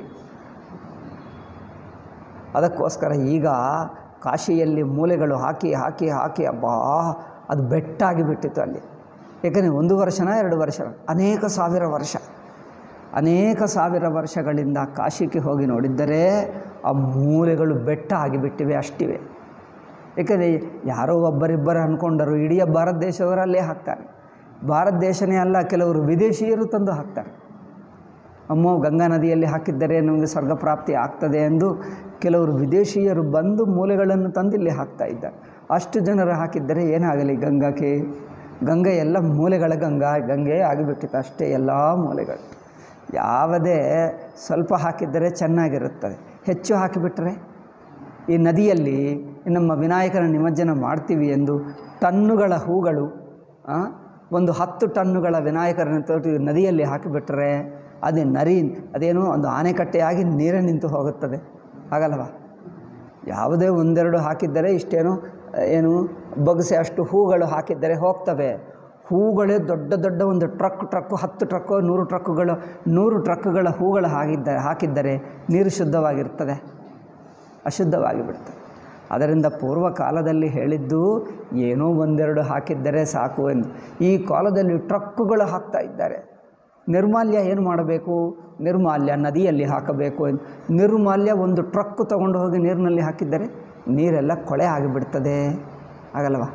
ಅದಕ್ಕೋಸ್ಕರ ಈಗ ಕಾಶಿಯಲ್ಲಿ ಮೂಲೆಗಳು ಹಾಕಿ ಹಾಕಿ ಹಾಕಿ ಅಬ್ಬಾ ಅದು ಬೆಟ್ಟಾಗಿ ಬಿಟ್ಟಿತ್ತು ಅಲ್ಲಿ ಏಕೆಂದರೆ ಒಂದು ವರ್ಷನ ಎರಡು ವರ್ಷ ಅನೇಕ ಸಾವಿರ ವರ್ಷ ಅನೇಕ ಸಾವಿರ ವರ್ಷಗಳಿಂದ ಕಾಶಿಗೆ ಹೋಗಿ ನೋಡಿದ್ದರೆ ಆ ಮೂಲೆಗಳು ಬೆಟ್ಟ ಆಗಿಬಿಟ್ಟಿವೆ ಅಷ್ಟಿವೆ ಏಕೆಂದರೆ ಯಾರೋ ಒಬ್ಬರಿಬ್ಬರು ಅಂದ್ಕೊಂಡರು ಇಡೀ ಭಾರತ ದೇಶದವರಲ್ಲೇ ಹಾಕ್ತಾರೆ ಭಾರತ ದೇಶನೇ ಅಲ್ಲ ಕೆಲವರು ವಿದೇಶಿಯರು ತಂದು ಹಾಕ್ತಾರೆ ಅಮ್ಮೋ ಗಂಗಾ ನದಿಯಲ್ಲಿ ಹಾಕಿದ್ದರೆ ನಮಗೆ ಸ್ವರ್ಗ ಪ್ರಾಪ್ತಿ ಆಗ್ತದೆ ಎಂದು ಕೆಲವರು ವಿದೇಶಿಯರು ಬಂದು ಮೂಲೆಗಳನ್ನು ತಂದು ಇಲ್ಲಿ ಹಾಕ್ತಾ ಇದ್ದಾರೆ ಅಷ್ಟು ಜನರು ಹಾಕಿದ್ದರೆ ಏನಾಗಲಿ ಗಂಗಾಕ್ಕೆ ಗಂಗೆ ಎಲ್ಲ ಮೂಲೆಗಳ ಗಂಗಾ ಗಂಗೆ ಆಗಿಬಿಟ್ಟಿತ್ತು ಅಷ್ಟೇ ಎಲ್ಲ ಮೂಲೆಗಳು ಯಾವುದೇ ಸ್ವಲ್ಪ ಹಾಕಿದ್ದರೆ ಚೆನ್ನಾಗಿರುತ್ತದೆ ಹೆಚ್ಚು ಹಾಕಿಬಿಟ್ರೆ ಈ ನದಿಯಲ್ಲಿ ನಮ್ಮ ವಿನಾಯಕನ ನಿಮಜ್ಜನ ಮಾಡ್ತೀವಿ ಎಂದು ಟನ್ನುಗಳ ಹೂಗಳು ಆ, ಒಂದು ಹತ್ತು ಟನ್ನುಗಳ ವಿನಾಯಕರನ್ನು ತೊಟ್ಟು ನದಿಯಲ್ಲಿ ಹಾಕಿಬಿಟ್ರೆ ಅದೇ ನರಿ ಅದೇನೋ ಒಂದು ಆನೆಕಟ್ಟೆಯಾಗಿ ನೀರೇ ನಿಂತು ಹೋಗುತ್ತದೆ ಆಗಲ್ವಾ ಯಾವುದೇ ಒಂದೆರಡು ಹಾಕಿದ್ದರೆ ಇಷ್ಟೇನು ಏನು ಬೊಗಸೆ ಅಷ್ಟು ಹೂಗಳು ಹಾಕಿದ್ದರೆ ಹೋಗ್ತವೆ ಹೂಗಳೇ ದೊಡ್ಡ ದೊಡ್ಡ ಒಂದು ಟ್ರಕ್ ಟ್ರಕ್ಕು ಹತ್ತು ಟ್ರಕ್ಕು ನೂರು ಟ್ರಕ್ಕುಗಳು ನೂರು ಟ್ರಕ್ಕುಗಳ ಹೂಗಳು ಹಾಕಿದ್ದರೆ ಹಾಕಿದ್ದರೆ ನೀರು ಶುದ್ಧವಾಗಿರ್ತದೆ ಅಶುದ್ಧವಾಗಿ ಬಿಡ್ತದೆ ಅದರಿಂದ ಪೂರ್ವ ಕಾಲದಲ್ಲಿ ಹೇಳಿದ್ದು ಏನೋ ಒಂದೆರಡು ಹಾಕಿದ್ದರೆ ಸಾಕು ಎಂದು ಈ ಕಾಲದಲ್ಲಿ ಟ್ರಕ್ಕುಗಳು ಹಾಕ್ತಾ ಇದ್ದಾರೆ ನಿರ್ಮಾಲ್ಯ ಏನು ಮಾಡಬೇಕು ನಿರ್ಮಾಲ್ಯ ನದಿಯಲ್ಲಿ ಹಾಕಬೇಕು ಎಂದು ನಿರ್ಮಾಲ್ಯ ಒಂದು ಟ್ರಕ್ ತಗೊಂಡು ಹೋಗಿ ನೀರಿನಲ್ಲಿ ಹಾಕಿದ್ದರೆ ನೀರೆಲ್ಲ ಕೊಳೆ ಆಗಿಬಿಡ್ತದೆ ಆಗಲ್ವಾ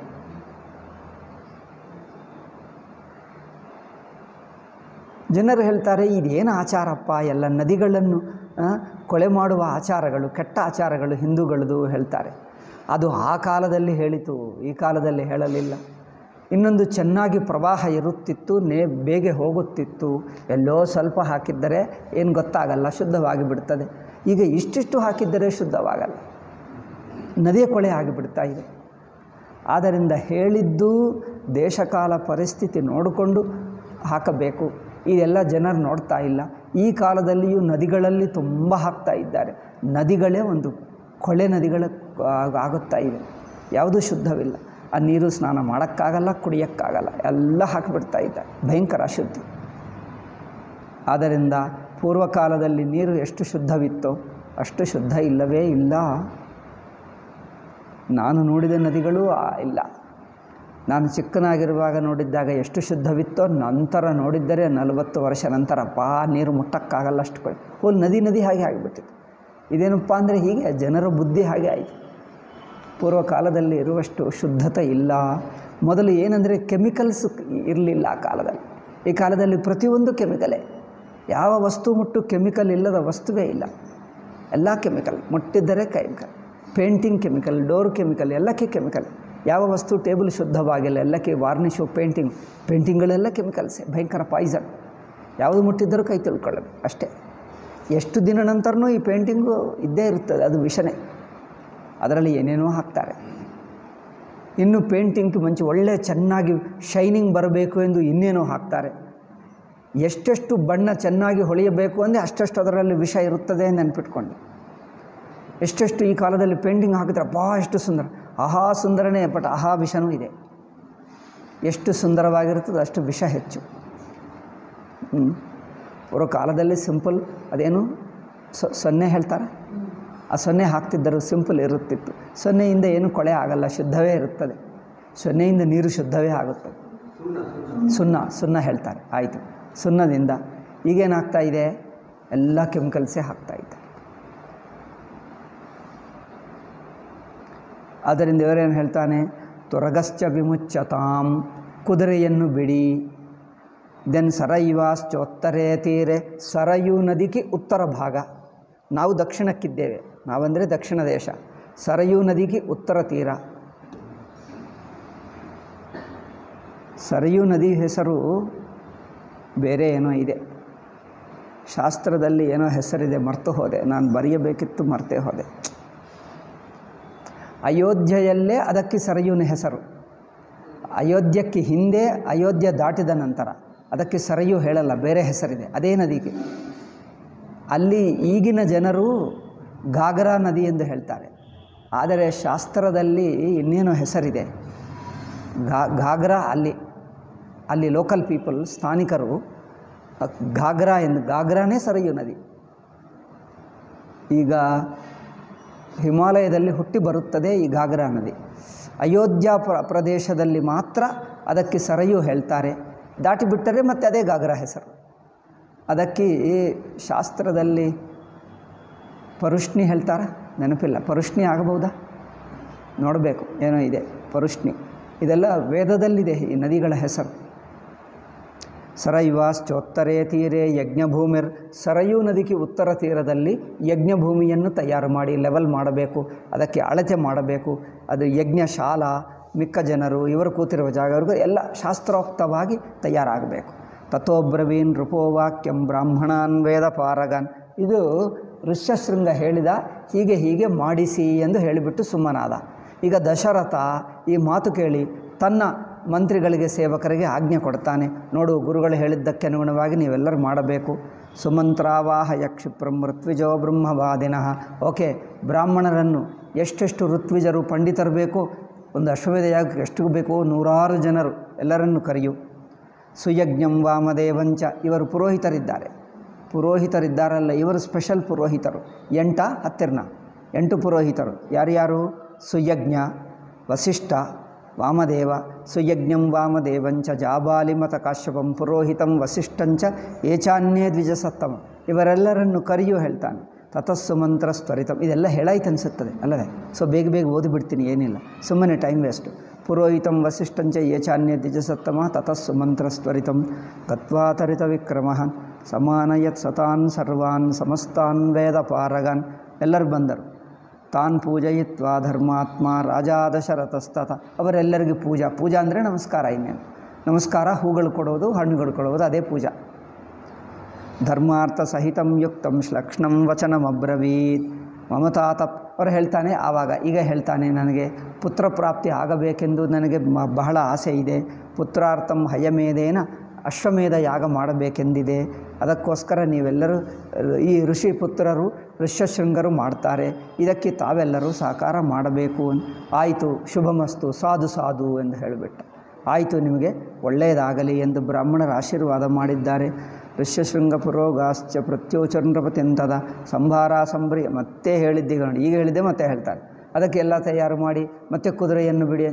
ಜನರು ಹೇಳ್ತಾರೆ ಇದೇನು ಆಚಾರಪ್ಪ ಎಲ್ಲ ನದಿಗಳನ್ನು ಆ, ಕೊಳೆ ಮಾಡುವ ಆಚಾರಗಳು ಕೆಟ್ಟ ಆಚಾರಗಳು ಹಿಂದೂಗಳದು ಹೇಳ್ತಾರೆ ಅದು ಆ ಕಾಲದಲ್ಲಿ ಹೇಳಿತು ಈ ಕಾಲದಲ್ಲಿ ಹೇಳಲಿಲ್ಲ ಇನ್ನೊಂದು ಚೆನ್ನಾಗಿ ಪ್ರವಾಹ ಇರುತ್ತಿತ್ತು ನೇ ಬೇಗ ಹೋಗುತ್ತಿತ್ತು ಎಲ್ಲೋ ಸ್ವಲ್ಪ ಹಾಕಿದ್ದರೆ ಏನು ಗೊತ್ತಾಗಲ್ಲ ಶುದ್ಧವಾಗಿ ಬಿಡ್ತದೆ ಈಗ ಇಷ್ಟಿಷ್ಟು ಹಾಕಿದ್ದರೆ ಶುದ್ಧವಾಗಲ್ಲ ನದಿಯ ಕೊಳೆ ಆಗಿಬಿಡ್ತಾ ಇದೆ ಆದ್ದರಿಂದ ಹೇಳಿದ್ದು ದೇಶಕಾಲ ಪರಿಸ್ಥಿತಿ ನೋಡಿಕೊಂಡು ಹಾಕಬೇಕು ಇದೆಲ್ಲ ಜನರು ನೋಡ್ತಾ ಇಲ್ಲ ಈ ಕಾಲದಲ್ಲಿಯೂ ನದಿಗಳಲ್ಲಿ ತುಂಬ ಹಾಕ್ತಾ ಇದ್ದಾರೆ ನದಿಗಳೇ ಒಂದು ಕೊಳೆ ನದಿಗಳ ಆಗ- ಆಗುತ್ತಾ ಇವೆ ಯಾವುದೂ ಶುದ್ಧವಿಲ್ಲ ಆ ನೀರು ಸ್ನಾನ ಮಾಡೋಕ್ಕಾಗಲ್ಲ ಕುಡಿಯೋಕ್ಕಾಗಲ್ಲ ಎಲ್ಲ ಹಾಕಿಬಿಡ್ತಾ ಇದ್ದಾರೆ ಭಯಂಕರ ಅಶುದ್ಧಿ ಆದ್ದರಿಂದ ಪೂರ್ವಕಾಲದಲ್ಲಿ ನೀರು ಎಷ್ಟು ಶುದ್ಧವಿತ್ತೋ ಅಷ್ಟು ಶುದ್ಧ ಇಲ್ಲವೇ ಇಲ್ಲ ನಾನು ನೋಡಿದ ನದಿಗಳು ಆ, ಇಲ್ಲ ನಾನು ಚಿಕ್ಕನಾಗಿರುವಾಗ ನೋಡಿದ್ದಾಗ ಎಷ್ಟು ಶುದ್ಧವಿತ್ತೋ ನಂತರ ನೋಡಿದ್ದರೆ ನಲವತ್ತು ವರ್ಷ ನಂತರ ಪಾ ನೀರು ಮುಟ್ಟಕ್ಕಾಗಲ್ಲ ಅಷ್ಟು ಕಡೆ ಹೋಲ್ ನದಿ ನದಿ ಹಾಗೆ ಆಗಿಬಿಟ್ಟಿತ್ತು ಇದೇನಪ್ಪ ಅಂದರೆ ಹೀಗೆ ಜನರ ಬುದ್ಧಿ ಹಾಗೆ ಆಯಿತು ಪೂರ್ವ ಕಾಲದಲ್ಲಿ ಇರುವಷ್ಟು ಶುದ್ಧತೆ ಇಲ್ಲ ಮೊದಲು ಏನಂದರೆ ಕೆಮಿಕಲ್ಸ್ ಇರಲಿಲ್ಲ ಆ ಕಾಲದಲ್ಲಿ ಈ ಕಾಲದಲ್ಲಿ ಪ್ರತಿಯೊಂದು ಕೆಮಿಕಲೇ ಯಾವ ವಸ್ತು ಮುಟ್ಟು ಕೆಮಿಕಲ್ ಇಲ್ಲದ ವಸ್ತುವೇ ಇಲ್ಲ ಎಲ್ಲ ಕೆಮಿಕಲ್ ಮುಟ್ಟಿದ್ದರೆ chemical painting chemical door chemical ಎಲ್ಲಕ್ಕೆ ಕೆಮಿಕಲ್ ಯಾವ ವಸ್ತು ಟೇಬಲ್ ಶುದ್ಧವಾಗಿಲ್ಲ ಎಲ್ಲಕ್ಕೆ ವಾರ್ನಿಷು ಪೇಂಟಿಂಗ್ ಪೇಂಟಿಂಗ್ಗಳೆಲ್ಲ ಕೆಮಿಕಲ್ಸೇ ಭಯಂಕರ ಪಾಯ್ಸನ್ ಯಾವುದು ಮುಟ್ಟಿದ್ದರೂ ಕೈ ತಿಳ್ಕೊಳ್ಳೋದು ಅಷ್ಟೇ ಎಷ್ಟು ದಿನ ನಂತರನೂ ಈ ಪೇಂಟಿಂಗು ಇದ್ದೇ ಇರುತ್ತದೆ ಅದು ವಿಷನೇ ಅದರಲ್ಲಿ ಏನೇನೋ ಹಾಕ್ತಾರೆ ಇನ್ನು ಪೇಂಟಿಂಗ್ ಮುಂಚೆ ಒಳ್ಳೆ ಚೆನ್ನಾಗಿ ಶೈನಿಂಗ್ ಬರಬೇಕು ಎಂದು ಇನ್ನೇನೋ ಹಾಕ್ತಾರೆ ಎಷ್ಟೆಷ್ಟು ಬಣ್ಣ ಚೆನ್ನಾಗಿ ಹೊಳೆಯಬೇಕು ಅಂದರೆ ಅಷ್ಟಷ್ಟು ಅದರಲ್ಲಿ ವಿಷ ಇರುತ್ತದೆ ನೆನ್ಪಿಟ್ಕೊಂಡು ಎಷ್ಟೆಷ್ಟು ಈ ಕಾಲದಲ್ಲಿ ಪೇಂಟಿಂಗ್ ಹಾಕಿದ್ರೆ ಅಪ್ಪಾ ಎಷ್ಟು ಸುಂದರ ಆಹಾ ಸುಂದರನೇ ಬಟ್ ಆಹಾ ವಿಷನೂ ಇದೆ ಎಷ್ಟು ಸುಂದರವಾಗಿರುತ್ತದೆ ಅಷ್ಟು ವಿಷ ಹೆಚ್ಚು ಹ್ಮ್. ಪೂರ್ವ ಕಾಲದಲ್ಲಿ ಸಿಂಪಲ್ ಅದೇನು ಸೊ- ಸೊನ್ನೆ ಹೇಳ್ತಾರೆ ಆ ಸೊನ್ನೆ ಹಾಕ್ತಿದ್ದರು ಸಿಂಪಲ್ ಇರುತ್ತಿತ್ತು ಸೊನ್ನೆಯಿಂದ ಏನು ಕೊಳೆ ಆಗಲ್ಲ ಶುದ್ಧವೇ ಇರುತ್ತದೆ ಸೊನ್ನೆಯಿಂದ ನೀರು ಶುದ್ಧವೇ ಆಗುತ್ತದೆ ಸುಣ್ಣ ಸುಣ್ಣ ಹೇಳ್ತಾರೆ ಆಯಿತು ಸುಣ್ಣದಿಂದ ಈಗೇನಾಗ್ತಾ ಇದೆ ಎಲ್ಲ ಕೆಮಿಕಲ್ಸೇ ಹಾಕ್ತಾ ಇದ್ದಾರೆ ಆದ್ದರಿಂದ ಇವರೇನು ಹೇಳ್ತಾನೆ ತೊರಗಶ್ಚ ವಿಮುಚ್ಚತಾಂ ಕುದುರೆಯನ್ನು ಬಿಡಿ ದೆನ್ ಸರಯುವಾಶ್ಚೋತ್ತರೇ ತೀರೆ ಸರಯೂ ನದಿಗೆ ಉತ್ತರ ಭಾಗ ನಾವು ದಕ್ಷಿಣಕ್ಕಿದ್ದೇವೆ ನಾವಂದರೆ ದಕ್ಷಿಣ ದೇಶ ಸರಯೂ ನದಿಗೆ ಉತ್ತರ ತೀರ ಸರಯೂ ನದಿ ಹೆಸರು ಬೇರೆ ಏನೋ ಇದೆ ಶಾಸ್ತ್ರದಲ್ಲಿ ಏನೋ ಹೆಸರಿದೆ ಮರ್ತು ಹೋದೆ ನಾನು ಬರೆಯಬೇಕಿತ್ತು ಮರ್ತೇ ಹೋದೆ ಅಯೋಧ್ಯೆಯಲ್ಲೇ ಅದಕ್ಕೆ ಸರಯೂನ ಹೆಸರು ಅಯೋಧ್ಯಕ್ಕೆ ಹಿಂದೆ ಅಯೋಧ್ಯೆ ದಾಟಿದ ನಂತರ ಅದಕ್ಕೆ ಸರಯು ಹೇಳಲ್ಲ ಬೇರೆ ಹೆಸರಿದೆ ಅದೇ ನದಿಗೆ ಅಲ್ಲಿ ಈಗಿನ ಜನರು ಘಾಗ್ರಾ ನದಿ ಎಂದು ಹೇಳ್ತಾರೆ ಆದರೆ ಶಾಸ್ತ್ರದಲ್ಲಿ ಇನ್ನೇನೋ ಹೆಸರಿದೆ ಘಾ ಘಾಗ್ರಾ ಅಲ್ಲಿ ಅಲ್ಲಿ ಲೋಕಲ್ ಪೀಪಲ್ ಸ್ಥಾನಿಕರು ಅ- ಘಾಗ್ರಾ ಎಂದು ಘಾಗ್ರಾನೇ ಸರಯು ನದಿ ಈಗ ಹಿಮಾಲಯದಲ್ಲಿ ಹುಟ್ಟಿ ಬರುತ್ತದೆ ಈ ಘಾಗ್ರಾ ನದಿ ಅಯೋಧ್ಯ ಪ್ರ ಪ್ರದೇಶದಲ್ಲಿ ಮಾತ್ರ ಅದಕ್ಕೆ ಸರಯು ಹೇಳ್ತಾರೆ ದಾಟಿಬಿಟ್ಟರೆ ಮತ್ತೆ ಅದೇ ಘಾಗ್ರಾ ಹೆಸರು ಅದಕ್ಕೆ ಈ ಶಾಸ್ತ್ರದಲ್ಲಿ ಪರುಷ್ಣಿ ಹೇಳ್ತಾರ ನೆನಪಿಲ್ಲ ಪರುಷ್ಣಿ ಆಗಬಹುದಾ ನೋಡಬೇಕು ಏನೋ ಇದೆ ಪರುಷ್ಣಿ ಇದೆಲ್ಲ ವೇದದಲ್ಲಿದೆ ಈ ನದಿಗಳ ಹೆಸರು ಸರಯುವಾಶ್ಚೋತ್ತರೇ ತೀರೆ ಯಜ್ಞಭೂಮಿರ್ ಸರಯೂ ನದಿಗೆ ಉತ್ತರ ತೀರದಲ್ಲಿ ಯಜ್ಞಭೂಮಿಯನ್ನು ತಯಾರು ಮಾಡಿ ಲೆವೆಲ್ ಮಾಡಬೇಕು ಅದಕ್ಕೆ ಅಳತೆ ಮಾಡಬೇಕು ಅದು ಯಜ್ಞಶಾಲ ಮಿಕ್ಕ ಜನರು ಇವರು ಕೂತಿರುವ ಜಾಗವರೆಗೂ ಎಲ್ಲ ಶಾಸ್ತ್ರೋಕ್ತವಾಗಿ ತಯಾರಾಗಬೇಕು ತಥೋಬ್ರವೀನ್ ನೃಪೋವಾಕ್ಯಂ ಬ್ರಾಹ್ಮಣಾನ್ ವೇದ ಪಾರಗನ್ ಇದು ಋಷ್ಯಶೃಂಗ ಹೇಳಿದ ಹೀಗೆ ಹೀಗೆ ಮಾಡಿಸಿ ಎಂದು ಹೇಳಿಬಿಟ್ಟು ಸುಮ್ಮನಾದ ಈಗ ದಶರಥ ಈ ಮಾತು ಕೇಳಿ ತನ್ನ ಮಂತ್ರಿಗಳಿಗೆ ಸೇವಕರಿಗೆ ಆಜ್ಞೆ ಕೊಡ್ತಾನೆ ನೋಡು ಗುರುಗಳು ಹೇಳಿದ್ದಕ್ಕೆ ಅನುಗುಣವಾಗಿ ನೀವೆಲ್ಲರೂ ಮಾಡಬೇಕು ಸುಮಂತ್ರಾವಾಹಯ ಕ್ಷಿಪ್ರಂ ಋತ್ವಿಜೋ ಬ್ರಹ್ಮವಾದಿನಃ ಓಕೆ ಬ್ರಾಹ್ಮಣರನ್ನು ಎಷ್ಟೆಷ್ಟು ಋತ್ವಿಜರು ಪಂಡಿತರು ಬೇಕು ಒಂದು ಅಶ್ವಮೇಧ ಯಾಗಕ್ಕೆ ಎಷ್ಟು ಬೇಕು ನೂರಾರು ಜನರು ಎಲ್ಲರನ್ನು ಕರೆಯು ಸುಯಜ್ಞಂ ವಾಮದೇವಂಚ ಇವರು ಪುರೋಹಿತರಿದ್ದಾರೆ ಪುರೋಹಿತರಿದ್ದಾರಲ್ಲ ಇವರು ಸ್ಪೆಷಲ್ ಪುರೋಹಿತರು ಎಂಟ ಹತ್ತಿರನ ಎಂಟು ಪುರೋಹಿತರು ಯಾರ್ಯಾರು ಸುಯಜ್ಞ ವಸಿಷ್ಠ ವಾಮದೇವ ಸುಯಜ್ಞಂ ವಾಮದೇವಂಚ ಜಾಬಾಲಿಮತ ಕಾಶ್ಯಪಂ ಪುರೋಹಿತಂ ವಸಿಷ್ಠಂಚ ಏಚಾನ್ಯೇ ದ್ವಿಜಸತ್ತಮ ಇವರೆಲ್ಲರನ್ನು ಕರೆಯು ಹೇಳ್ತಾನೆ ತತಸ್ಸು ಮಂತ್ರ ತ್ವರಿತಂ ಇದೆಲ್ಲ ಹೇಳಾಯ್ತು ಅನಿಸುತ್ತದೆ ಅಲ್ಲವೇ ಸೊ ಬೇಗ ಬೇಗ ಓದಿಬಿಡ್ತೀನಿ ಏನಿಲ್ಲ ಸುಮ್ಮನೆ ಟೈಮ್ ವೇಸ್ಟು ಪುರೋಹಿತಂ ವಸಿಷ್ಠಂಚ ಏಚಾನ್ಯ ದ್ವಿಜಸತ್ತಮ ತತಸ್ಸು ಮಂತ್ರ ತ್ವರಿತಂ ಗತ್ವಾ ತರಿತ ವಿಕ್ರಮ ಸಮಾನಯತ್ ಸತಾನ್ ಸರ್ವಾನ್ ಸಮಸ್ತಾನ್ ವೇದ ಪಾರಗಾನ್ ಎಲ್ಲರೂ ಬಂದರು ತಾನ್ ಪೂಜಯಿತ್ವಾ ಧರ್ಮಾತ್ಮ ರಾಜಾ ದಶರಥಸ್ತತ ಅವರೆಲ್ಲರಿಗೂ ಪೂಜಾ ಪೂಜಾ ಅಂದರೆ ನಮಸ್ಕಾರ ಇನ್ನೇನು ನಮಸ್ಕಾರ ಹೂಗಳು ಕೊಡೋದು ಹಣ್ಣುಗಳು ಕೊಡೋದು ಅದೇ ಪೂಜಾ ಧರ್ಮಾರ್ಥ ಸಹಿತಂ ಯುಕ್ತಂ ಶ್ಲಕ್ಷ್ಣಂ ವಚನಮಬ್ರವೀತ್ ಮಮತಾತ ಅವರು ಹೇಳ್ತಾನೆ ಆವಾಗ ಈಗ ಹೇಳ್ತಾನೆ ನನಗೆ ಪುತ್ರ ಪ್ರಾಪ್ತಿ ಆಗಬೇಕೆಂದು ನನಗೆ ಮ- ಬಹಳ ಆಸೆ ಇದೆ ಪುತ್ರಾರ್ಥಂ ಹಯಮೇದೇನ ಅಶ್ವಮೇಧ ಯಾಗ ಮಾಡಬೇಕೆಂದಿದೆ ಅದಕ್ಕೋಸ್ಕರ ನೀವೆಲ್ಲರೂ ಅಹ್, ಈ ಋಷಿ ಪುತ್ರರು ಋಷ್ಯಶೃಂಗರು ಮಾಡ್ತಾರೆ ಇದಕ್ಕೆ ತಾವೆಲ್ಲರೂ ಸಹಕಾರ ಮಾಡಬೇಕು ಅನ್- ಆಯಿತು ಶುಭಮಸ್ತು ಸಾಧು ಸಾಧು ಎಂದು ಹೇಳಿಬಿಟ್ಟ ಆಯಿತು ನಿಮಗೆ ಒಳ್ಳೆಯದಾಗಲಿ ಎಂದು ಬ್ರಾಹ್ಮಣರ ಆಶೀರ್ವಾದ ಮಾಡಿದ್ದಾರೆ ಋಷ್ಯಶೃಂಗ ಪುರೋಗಾಶ್ಚ ಪ್ರತ್ಯೋಚಂದ್ರಪತ್ಯಂತದ ಸಂಭಾರ ಸಂಭ್ರಿ ಮತ್ತೆ ಹೇಳಿದ್ದೀಗ ನೋಡಿ ಈಗ ಹೇಳಿದ್ದೆ ಮತ್ತೆ ಹೇಳ್ತಾರೆ ಅದಕ್ಕೆ ಎಲ್ಲ ತಯಾರು ಮಾಡಿ ಮತ್ತೆ ಕುದುರೆಯನ್ನು ಬಿಡಿ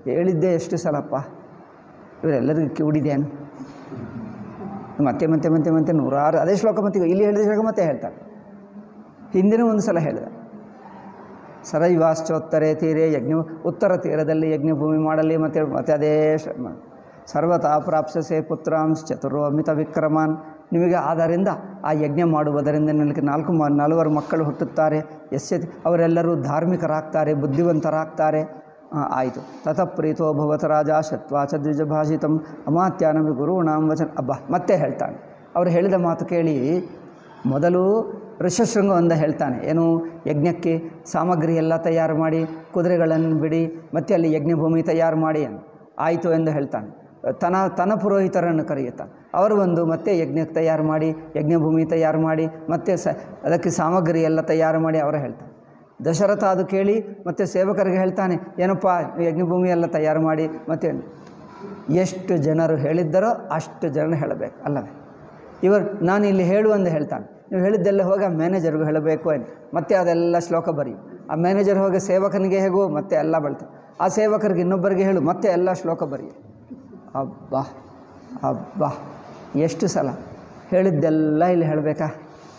ಹೇಳಿದ್ದೆ ಎಷ್ಟು ಸಲಪ್ಪ ಇವರೆಲ್ಲರಿಗೂ ಕಿವಿಡಿದೇನು ಮತ್ತೆ ಮತ್ತೆ ಮತ್ತೆ ಮತ್ತೆ ನೂರಾರು ಅದೇ ಶ್ಲೋಕ ಮತ್ತೆ ಇಲ್ಲಿ ಹೇಳಿದ ಶ್ಲೋಕ ಮತ್ತೆ ಹೇಳ್ತಾರೆ ಹಿಂದಿನ ಒಂದು ಸಲ ಹೇಳಿದೆ ಸರೈವಾಶ್ಚೋತ್ತರೆ ತೀರೆ ಯಜ್ಞ ಉತ್ತರ ತೀರದಲ್ಲಿ ಯಜ್ಞಭೂಮಿ ಮಾಡಲಿ ಮತ್ತು ಮತ್ತೆ ಅದೇ ಶ- ಮ- ಸರ್ವತಾ ಪ್ರಾಪ್ಸಸೆ ಪುತ್ರಾಂಶ್ ಚತುರೋ ಅಮಿತ ವಿಕ್ರಮಾನ್ ನಿಮಗೆ ಆದ್ದರಿಂದ ಆ ಯಜ್ಞ ಮಾಡುವುದರಿಂದ ನನಗೆ ನಾಲ್ಕು ಮ ನಾಲ್ವರು ಮಕ್ಕಳು ಹುಟ್ಟುತ್ತಾರೆ ಎಸ್ಯ ಅವರೆಲ್ಲರೂ ಧಾರ್ಮಿಕರಾಗ್ತಾರೆ ಬುದ್ಧಿವಂತರಾಗ್ತಾರೆ ಆ, ಆಯಿತು ತತಃಪ್ರೀತೋ ಭವತ ರಾಜ ಶತ್ವಾಚ ದ್ವಿಜಭಾಷಿತಂ ಅಮಾತ್ಯಾನಮಿ ಗುರುಣಾಂ ವಚನ ಅಬ್ಬ ಮತ್ತೆ ಹೇಳ್ತಾನೆ ಅವರು ಹೇಳಿದ ಮಾತು ಕೇಳಿ ಮೊದಲು ಋಷಶೃಂಗ ಒಂದ ಹೇಳ್ತಾನೆ ಏನು ಯಜ್ಞಕ್ಕೆ ಸಾಮಗ್ರಿ ಎಲ್ಲ ತಯಾರು ಮಾಡಿ ಕುದುರೆಗಳನ್ನು ಬಿಡಿ ಮತ್ತೆ ಅಲ್ಲಿ ಯಜ್ಞಭೂಮಿ ತಯಾರು ಮಾಡಿ ಅಂತ ಆಯಿತು ಎಂದು ಹೇಳ್ತಾನೆ ತನ ತನ್ನ ಪುರೋಹಿತರನ್ನು ಕರೆಯುತ್ತಾನೆ ಅವರು ಬಂದು ಮತ್ತೆ ಯಜ್ಞಕ್ಕೆ ತಯಾರು ಮಾಡಿ ಯಜ್ಞಭೂಮಿ ತಯಾರು ಮಾಡಿ ಮತ್ತೆ ಸ ಅದಕ್ಕೆ ಸಾಮಗ್ರಿ ಎಲ್ಲ ತಯಾರು ಮಾಡಿ ಅವರು ಹೇಳ್ತಾರೆ ದಶರಥ ಅದು ಕೇಳಿ ಮತ್ತೆ ಸೇವಕರಿಗೆ ಹೇಳ್ತಾನೆ ಏನಪ್ಪ ಯಜ್ಞಭೂಮಿ ಎಲ್ಲ ತಯಾರು ಮಾಡಿ ಮತ್ತೆ ಎಷ್ಟು ಜನರು ಹೇಳಿದ್ದರೋ ಅಷ್ಟು ಜನ ಹೇಳಬೇಕು ಅಲ್ಲವೇ ಇವರು ನಾನು ಇಲ್ಲಿ ಹೇಳು ಎಂದು ಹೇಳ್ತಾನೆ ನೀವು ಹೇಳಿದ್ದೆಲ್ಲ ಹೋಗಿ ಆ ಮ್ಯಾನೇಜರ್ಗೂ ಹೇಳಬೇಕು ಅಂತ ಮತ್ತೆ ಅದೆಲ್ಲ ಶ್ಲೋಕ ಬರಿ ಆ ಮ್ಯಾನೇಜರ್ ಹೋಗಿ ಸೇವಕನಿಗೆ ಹೇಗೋ ಮತ್ತೆ ಎಲ್ಲ ಬಳ್ತಾರೆ ಆ ಸೇವಕರಿಗೆ ಇನ್ನೊಬ್ಬರಿಗೆ ಹೇಳು ಮತ್ತೆ ಎಲ್ಲ ಶ್ಲೋಕ ಬರಿ ಅಬ್ಬಾ ಅಬ್ಬಾ ಎಷ್ಟು ಸಲ ಹೇಳಿದ್ದೆಲ್ಲ ಇಲ್ಲಿ ಹೇಳಬೇಕಾ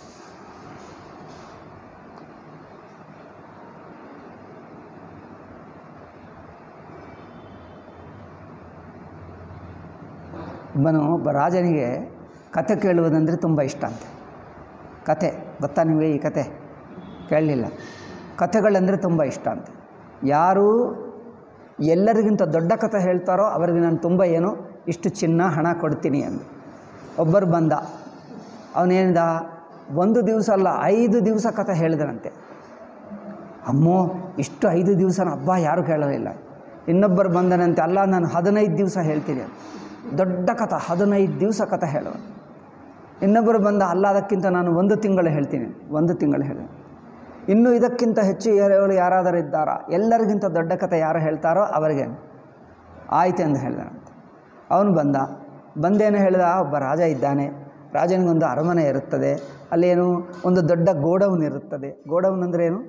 ಒಬ್ಬನು ಒಬ್ಬ ರಾಜನಿಗೆ ಕತೆ ಕೇಳುವುದಂದರೆ ತುಂಬ ಇಷ್ಟ ಅಂತೆ ಕತೆ ಗೊತ್ತಾ ನಿಮಗೆ ಈ ಕತೆ ಕೇಳಲಿಲ್ಲ ಕಥೆಗಳಂದರೆ ತುಂಬ ಇಷ್ಟ ಅಂತೆ ಯಾರು ಎಲ್ಲರಿಗಿಂತ ದೊಡ್ಡ ಕಥೆ ಹೇಳ್ತಾರೋ ಅವರಿಗೆ ನಾನು ತುಂಬ ಏನು ಇಷ್ಟು ಚಿನ್ನ ಹಣ ಕೊಡ್ತೀನಿ ಅಂದು ಒಬ್ಬರು ಬಂದ ಅವನೇನಿದ ಒಂದು ದಿವಸ ಅಲ್ಲ ಐದು ದಿವಸ ಕಥೆ ಹೇಳಿದನಂತೆ ಅಮ್ಮೋ ಇಷ್ಟು ಐದು ದಿವಸನ ಹಬ್ಬ ಯಾರೂ ಕೇಳಲಿಲ್ಲ ಇನ್ನೊಬ್ಬರು ಬಂದನಂತೆ ಅಲ್ಲ ನಾನು ಹದಿನೈದು ದಿವಸ ಹೇಳ್ತೀನಿ ಅಂತ. ದೊಡ್ಡ ಕಥ ಹದಿನೈದು ದಿವಸ ಕಥೆ ಹೇಳುವ ಇನ್ನೊಬ್ಬರು ಬಂದ ಅಲ್ಲ ಅದಕ್ಕಿಂತ ನಾನು ಒಂದು ತಿಂಗಳು ಹೇಳ್ತೀನಿ ಒಂದು ತಿಂಗಳು ಹೇಳಿ ಇನ್ನೂ ಇದಕ್ಕಿಂತ ಹೆಚ್ಚು ಹೇಳೋರು ಯಾರಾದರೂ ಇದ್ದಾರಾ ಎಲ್ಲರಿಗಿಂತ ದೊಡ್ಡ ಕಥೆ ಯಾರು ಹೇಳ್ತಾರೋ ಅವರಿಗೆ ಆಯ್ತು ಎಂದು ಹೇಳಿದನಂತೆ ಅವನು ಬಂದ ಬಂದೇನು ಹೇಳಿದ ಒಬ್ಬ ರಾಜ ಇದ್ದಾನೆ ರಾಜನಿಗೊಂದು ಅರಮನೆ ಇರುತ್ತದೆ ಅಲ್ಲೇನು ಒಂದು ದೊಡ್ಡ ಗೋಡೌನ್ ಇರುತ್ತದೆ ಗೋಡೌನ್ ಅಂದರೆ ಏನು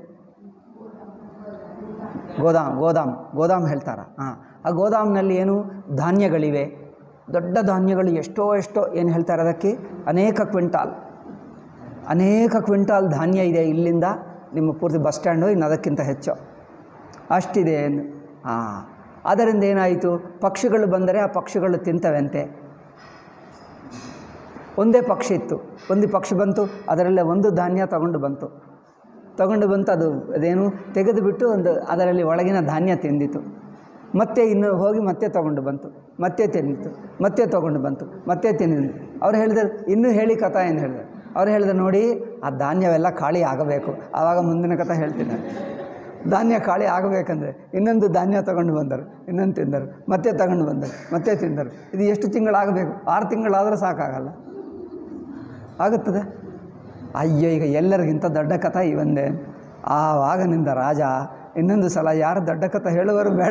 ಗೋದಾಮ್ ಗೋದಾಮ್ ಗೋದಾಮ್ ಹೇಳ್ತಾರ ಹಾಂ ಆ ಗೋದಾಮ್ನಲ್ಲಿ ಏನು ಧಾನ್ಯಗಳಿವೆ ದೊಡ್ಡ ಧಾನ್ಯಗಳು ಎಷ್ಟೋ ಎಷ್ಟೋ ಏನು ಹೇಳ್ತಾರೆ ಅದಕ್ಕೆ ಅನೇಕ ಕ್ವಿಂಟಾಲ್ ಅನೇಕ ಕ್ವಿಂಟಾಲ್ ಧಾನ್ಯ ಇದೆ ಇಲ್ಲಿಂದ ನಿಮ್ಮ ಪೂರ್ತಿ ಬಸ್ ಸ್ಟ್ಯಾಂಡು ಇನ್ನು ಅದಕ್ಕಿಂತ ಹೆಚ್ಚು ಅಷ್ಟಿದೆ ಎಂದು ಹಾಂ ಅದರಿಂದ ಏನಾಯಿತು ಪಕ್ಷಿಗಳು ಬಂದರೆ ಆ ಪಕ್ಷಿಗಳು ತಿಂತವಂತೆ ಒಂದೇ ಪಕ್ಷಿ ಇತ್ತು ಒಂದು ಪಕ್ಷಿ ಬಂತು ಅದರಲ್ಲೇ ಒಂದು ಧಾನ್ಯ ತಗೊಂಡು ಬಂತು ತಗೊಂಡು ಬಂತು ಅದು ಅದೇನು ತೆಗೆದುಬಿಟ್ಟು ಒಂದು ಅದರಲ್ಲಿ ಒಳಗಿನ ಧಾನ್ಯ ತಿಂದಿತು ಮತ್ತೆ ಇನ್ನು ಹೋಗಿ ಮತ್ತೆ ತಗೊಂಡು ಬಂತು ಮತ್ತೆ ತಿಂದಿತು ಮತ್ತೆ ತಗೊಂಡು ಬಂತು ಮತ್ತೆ ತಿಂದಿತು ಅವ್ರು ಹೇಳಿದರು ಇನ್ನೂ ಹೇಳಿ ಕಥಾ ಎಂದು ಹೇಳಿದರು ಅವ್ರು ಹೇಳಿದ್ರು ನೋಡಿ ಆ ಧಾನ್ಯವೆಲ್ಲ ಖಾಲಿ ಆಗಬೇಕು ಆವಾಗ ಮುಂದಿನ ಕಥೆ ಹೇಳ್ತೀನಿ ನಾನು. ಧಾನ್ಯ ಖಾಲಿ ಆಗಬೇಕಂದ್ರೆ ಇನ್ನೊಂದು ಧಾನ್ಯ ತಗೊಂಡು ಬಂದರು ಇನ್ನೊಂದು ತಿಂದರು ಮತ್ತೆ ತಗೊಂಡು ಬಂದರು ಮತ್ತೆ ತಿಂದರು ಇದು ಎಷ್ಟು ತಿಂಗಳಾಗಬೇಕು ಆರು ತಿಂಗಳಾದರೂ ಸಾಕಾಗಲ್ಲ ಆಗುತ್ತದೆ ಅಯ್ಯೋ ಈಗ ಎಲ್ಲರಿಗಿಂತ ದೊಡ್ಡ ಕಥೆ ಇವಂದೆ ಆವಾಗಿನಿಂದ ರಾಜ ಇನ್ನೊಂದು ಸಲ ಯಾರು ದೊಡ್ಡ ಕಥೆ ಹೇಳುವರು ಬೇಡ